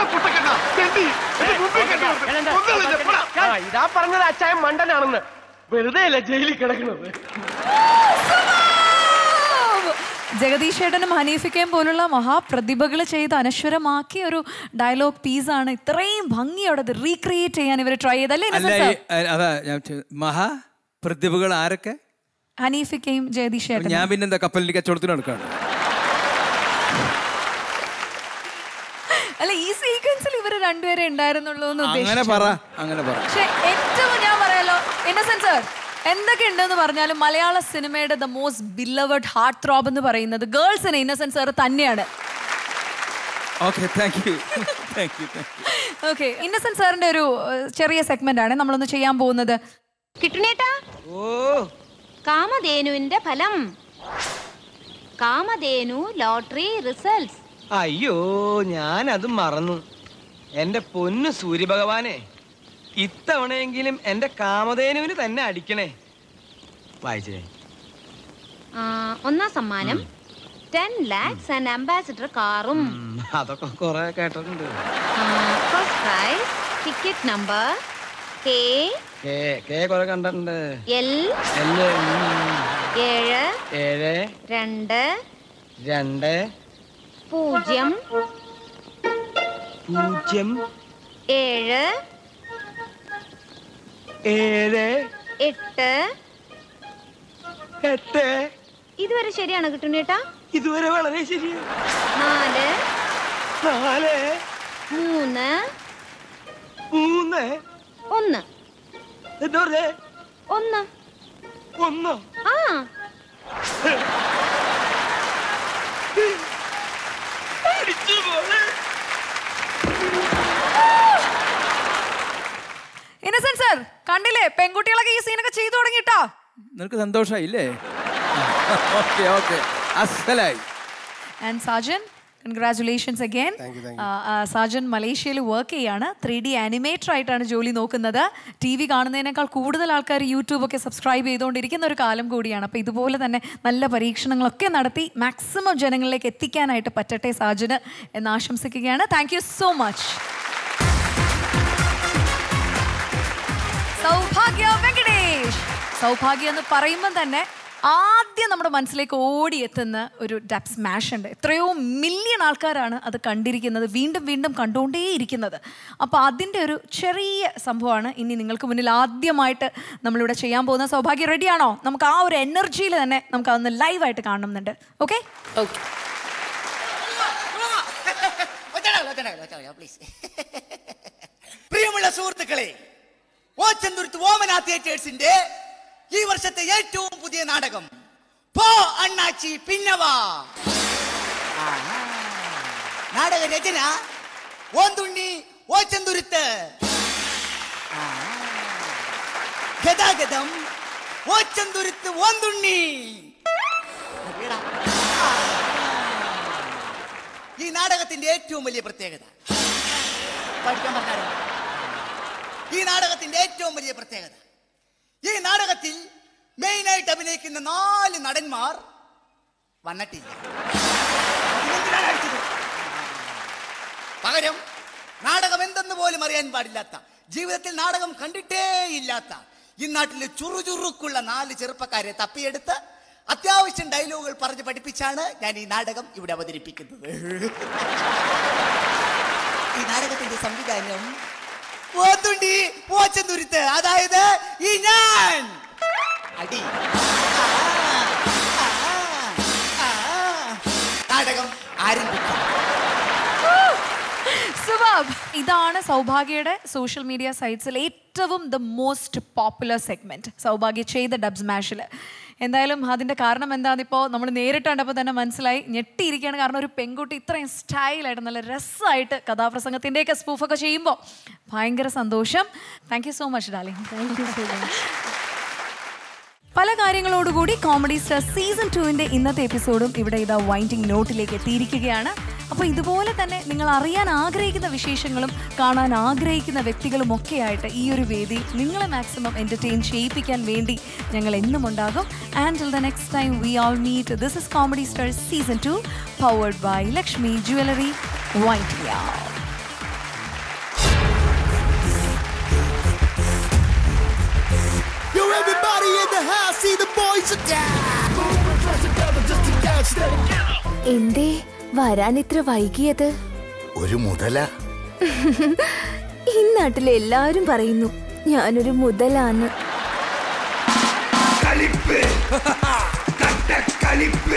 ആ, ഇതാ പറഞ്ഞത് അച്ചായൻ മണ്ടനാണെന്ന് വെറുതെ അല്ല ജയിലിൽ കിടക്കുന്നത് ജഗദീഷ് ചേട്ടനും ഹനീഫിക്കയും പോലുള്ള മഹാപ്രതിഭകൾ ചെയ്ത് അനശ്വരമാക്കിയ ഒരു ഡയലോഗ് പീസാണ് ഇത്രയും ഭംഗിയോടെ അത് റീക്രിയേറ്റ് ചെയ്യാൻ ഇവർ ട്രൈ ചെയ്തല്ലേ അല്ല ഇന്നസെന്റ് ഈ- അ- അതാ ഞാൻ ചോ- മഹാ പ്രതിഭകൾ ആരൊക്കെ sir? ഹനീഫിക്കയും ജഗദീഷ് ചേട്ടനും ഞാൻ പിന്നെന്താ കപ്പലിന്റെ കച്ചവടത്തിന് നടക്കാണ് അല്ല ഈ സീക്വൻസിൽ ഇവർ രണ്ടുപേരെ ഉണ്ടായിരുന്നുള്ളൂ എന്ന് അങ്ങനെ ഉദ്ദേശിച്ചു പറ അങ്ങനെ പറ പക്ഷെ ഏറ്റവും ഞാൻ പറയാലോ ഇന്നസെന്റ് സർ എന്തൊക്കെ ഉണ്ടെന്ന് പറഞ്ഞാലും മലയാള സിനിമയുടെ the most beloved heart throb എന്ന് പറയുന്നത് ഗേൾസിന് ഇന്നസെന്റ് സർ തന്നെയാണ് okay thank you thank you thank you okay Innocent സാറിന്റെ ഒരു ഏഹ്, ചെറിയ സെഗ്മെന്റ് ആണ് നമ്മളൊന്ന് ചെയ്യാൻ പോകുന്നത് കിട്ടുന്നേട്ടാ ഓ കാമധേനുവിന്റെ ഫലം കാമധേനു ലോട്ടറി റിസൾട്ട്സ് അയ്യോ ഞാനത് മറന്നു എന്റെ പൊന്നു സൂര്യഭഗവാനെ ഇത്തവണയെങ്കിലും എന്റെ കാമധേനുവിന് തന്നെ അടിക്കണേ വായിച്ചേ ഒന്നാം സമ്മാനം ടെൻ ലാക്സ് ആൻഡ് അംബാസിഡർ കാറും ഉം, അതൊക്കെ കുറെ കേട്ടിട്ടുണ്ട് first prize ticket number K K K കുറെ കണ്ടിട്ടുണ്ട് എൽ എല്ല് ഉം, ഏഴ് ഏഴ് രണ്ട് രണ്ട് പൂജ്യം പൂജ്യം ഏഴ് ഏഴ് എട്ട് എട്ട് ഇതുവരെ ശരിയാണ് കിട്ടുന്നേട്ടാ ഇതുവരെ വളരെ ശരിയാണ് നാല് നാല് മൂന്ന് മൂന്ന് ഒന്ന് എന്താ പറഞ്ഞേ ഒന്ന് ഒന്നോ ആ അടിച്ചു പോലെ ഇന്നസെന്റ് സർ കണ്ടില്ലേ പെൺകുട്ടികളൊക്കെ ഈ സീനൊക്കെ ചെയ്തു തുടങ്ങിട്ടോ നിനക്ക് സന്തോഷമായില്ലേ ഓക്കെ ഓക്കെ അസലായി and Sajan congratulations again Sajan മലേഷ്യയിൽ വർക്ക് ചെയ്യാണ് ത്രീ ഡി ആനിമേറ്റർ ആയിട്ടാണ് ജോലി നോക്കുന്നത് ടി വി കാണുന്നതിനേക്കാൾ കൂടുതൽ ആൾക്കാർ യൂട്യൂബൊക്കെ സബ്സ്ക്രൈബ് ചെയ്തുകൊണ്ടിരിക്കുന്ന ഒരു കാലം കൂടിയാണ് അപ്പോൾ ഇതുപോലെ തന്നെ നല്ല പരീക്ഷണങ്ങളൊക്കെ നടത്തി മാക്സിമം ജനങ്ങളിലേക്ക് എത്തിക്കാനായിട്ട് പറ്റട്ടെ സാജന് എന്ന് ആശംസിക്കുകയാണ് thank you so much Saubhagya Venkatesh Saubhagya എന്ന് പറയുമ്പോൾ തന്നെ ആദ്യം നമ്മുടെ മനസ്സിലേക്ക് ഓടിയെത്തുന്ന ഒരു ഡബ് സ്മാഷ് ഉണ്ട് എത്രയോ മില്യൺ ആൾക്കാരാണ് അത് കണ്ടിരിക്കുന്നത് വീണ്ടും വീണ്ടും കണ്ടുകൊണ്ടേയിരിക്കുന്നത് അപ്പോൾ അതിൻ്റെ ഒരു ചെറിയ സംഭവമാണ് ഇനി നിങ്ങൾക്ക് മുന്നിൽ ആദ്യമായിട്ട് നമ്മളിവിടെ ചെയ്യാൻ പോകുന്ന സൗഭാഗ്യം റെഡിയാണോ നമുക്ക് ആ ഒരു എനർജിയിൽ തന്നെ നമുക്ക് അതൊന്ന് ലൈവായിട്ട് കാണുന്നുണ്ട് ഓക്കെ ഓക്കെ പ്ലീസ് പ്രിയമുള്ള സുഹൃത്തുക്കളെ ഓച്ചന്തുരുത്ത് ഓമന തിയേറ്റേഴ്സിന്റെ ഈ വർഷത്തെ ഏറ്റവും പുതിയ നാടകം പോ അണ്ണാച്ചി പിന്നവാ ആഹാ. നാടക രചന ഓന്തുണ്ണി ഓച്ചന്തുരുത്ത് ആഹാ. ഗതാഗതം ഓച്ചന്തുരുത്ത് ഓന്തുണ്ണി ഈ നാടകത്തിന്റെ ഏറ്റവും വലിയ പ്രത്യേകത പഠിക്കാൻ പറഞ്ഞാലോ ഈ നാടകത്തിന്റെ ഏറ്റവും വലിയ പ്രത്യേകത ഈ നാടകത്തിൽ മെയിനായിട്ട് അഭിനയിക്കുന്ന നാല് നടന്മാർ വന്നിട്ടില്ല പിന്നെന്തിനാണ് അടിച്ചത് പകരം നാടകം എന്തെന്ന് പോലും അറിയാൻ പാടില്ലാത്ത ജീവിതത്തിൽ നാടകം കണ്ടിട്ടേ ഇല്ലാത്ത ഈ നാട്ടിലെ ചുറുചുറുക്കുള്ള നാല് ചെറുപ്പക്കാരെ തപ്പിയെടുത്ത് അത്യാവശ്യം ഡയലോഗുകൾ പറഞ്ഞ് പഠിപ്പിച്ചാണ് ഞാൻ ഈ നാടകം ഇവിടെ അവതരിപ്പിക്കുന്നത് ഈ നാടകത്തിന്റെ സംവിധാനം പോത്തുണ്ടി പോച്ചന്തുരുത്ത് അതായത് ഈ ഞാൻ അടി ആ, ആ, ആ. നാടകം ആരംഭിക്കും സുബാബ് ഇതാണ് സൗഭാഗ്യയുടെ സോഷ്യൽ മീഡിയ സൈറ്റ്സിൽ ഏറ്റവും the most popular segment Saubhagya ചെയ്ത ഡബ് സ്മാഷിൽ എന്തായാലും അതിൻ്റെ കാരണം എന്താണെന്നിപ്പോൾ നമ്മൾ നേരിട്ട് കണ്ടപ്പോൾ തന്നെ മനസ്സിലായി ഞെട്ടിയിരിക്കുകയാണ് കാരണം ഒരു പെൺകുട്ടി ഇത്രയും സ്റ്റൈലായിട്ട് നല്ല രസമായിട്ട് കഥാപ്രസംഗത്തിൻ്റെയൊക്കെ സ്പൂഫൊക്കെ ചെയ്യുമ്പോൾ ഭയങ്കര സന്തോഷം thank you so much darling thank you so much പല കാര്യങ്ങളോടുകൂടി കോമഡി സ്റ്റാർ സീസൺ ടുവിൻ്റെ ഇന്നത്തെ എപ്പിസോഡും ഇവിടെ ഇതാ വൈൻഡിങ് നോട്ടിലേക്ക് എത്തിയിരിക്കുകയാണ് അപ്പോൾ ഇതുപോലെ തന്നെ നിങ്ങൾ അറിയാൻ ആഗ്രഹിക്കുന്ന വിശേഷങ്ങളും കാണാൻ ആഗ്രഹിക്കുന്ന വ്യക്തികളും ഒക്കെ ആയിട്ട് ഈ ഒരു വേദി നിങ്ങളെ മാക്സിമം എൻ്റർടൈൻ ചെയ്യിപ്പിക്കാൻ വേണ്ടി ഞങ്ങൾ എന്നും ഉണ്ടാകും and till the next time we all meet this is comedy star season two powered by Lakshmi jewellery white Yo, everybody in the house, see the boys are down. എന്തേ വരാൻ ഇത്ര വൈകിയത് ഒരു മുതല ഈ നാട്ടിലെ എല്ലാവരും പറയുന്നു ഞാനൊരു മുതലാന്ന് കളിപ്പ് കട്ട കളിപ്പ്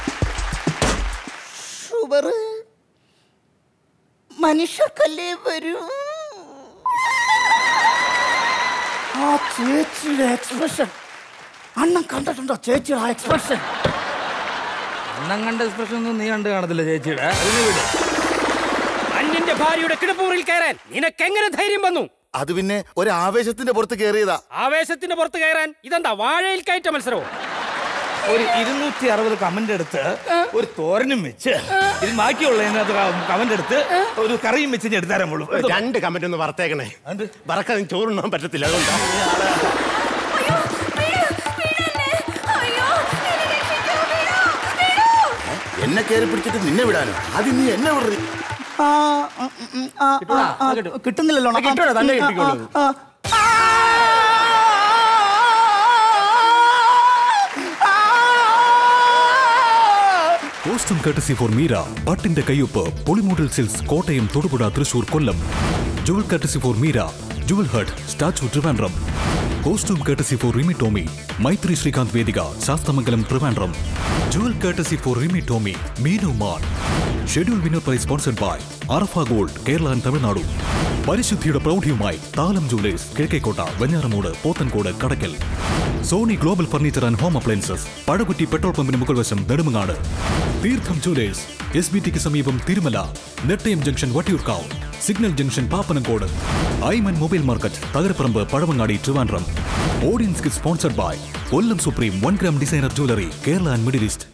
ഷുഗർ മനുഷ്യർക്കല്ലേ വരൂ ആ ചേച്ചിയുടെ എക്സ്പ്രഷൻ അണ്ണൻ കണ്ടിട്ടുണ്ടോ ചേച്ചിയുടെ ആ എക്സ്പ്രഷൻ അണ്ണം കണ്ട എക്സ്പ്രഷൻ ഒന്നും നീ കണ്ട് കാണത്തില്ല ചേച്ചിയുടെ അന്യന്റെ ഭാര്യയുടെ കിടപ്പൂറിൽ കയറാൻ നിനക്ക് എങ്ങനെ ധൈര്യം വന്നു അത് പിന്നെ ഒരു ആവേശത്തിന്റെ പുറത്ത് കയറിയതാ ആവേശത്തിന്റെ പുറത്ത് കയറാൻ ഇതെന്താ വാഴയിൽ കയറ്റ മത്സരമോ ഒരു ഇരുന്നൂറ്റി അറുപത് കമന്റ് എടുത്ത് ഒരു തോരനും വെച്ച് ഇത് ബാക്കിയുള്ളതിനകത്ത് കമന്റ് എടുത്ത് ഒരു കറിയും വെച്ച് എടുത്താരമുള്ളൂ രണ്ട് കമന്റ് ഒന്ന് വറുത്തേക്കണേ വറക്കാൻ ചോറുണ്ണാൻ പറ്റത്തില്ല അതുകൊണ്ടാ എന്നെ കയറി പിടിച്ചിട്ട് നിന്നെ വിടാനോ അത് നീ എന്നെ വിടറി കിട്ടുന്നില്ലല്ലോ കിട്ടുമോ? തന്നെ കിട്ടിക്കോളൂ. കോസ്റ്റ്യൂം കട്ടസി ഫോർ മീര പട്ടിന്റെ കയ്യൊപ്പ് പൊളിമോഡൽ silks Kottayam Thodupuzha Thrissur Kollam jewel courtesy for Meera jewel hut statue Trivandrum costume courtesy for Rimi Tomy Maithri Srikanth Vedika Sasthamangalam Trivandrum jewel courtesy for Rimi Tomy Meenu മാർ schedule winner prize sponsored by Arafa gold Kerala and Tamil Nadu പരിശുദ്ധിയുടെ പ്രൗഢിയുമായി Thalam jewellers Kizhakkekotta Venjaramoodu Pothencode Kadakkal Sony global furniture and home appliances Pazhakutti petrol പമ്പിന് മുകൾ വശം നെടുമങ്ങാട് തീർത്ഥം ജുവലേഴ്സ് എസ് ബി ടിക്ക് സമീപം Thirumala Nettayam junction Vattiyoorkavu signal junction Pappanamcode Aiman mobile market Thakarapparambu Pazhavangadi Trivandrum audience sponsored by Kollam supreme one gram designer jewellery Kerala and middle east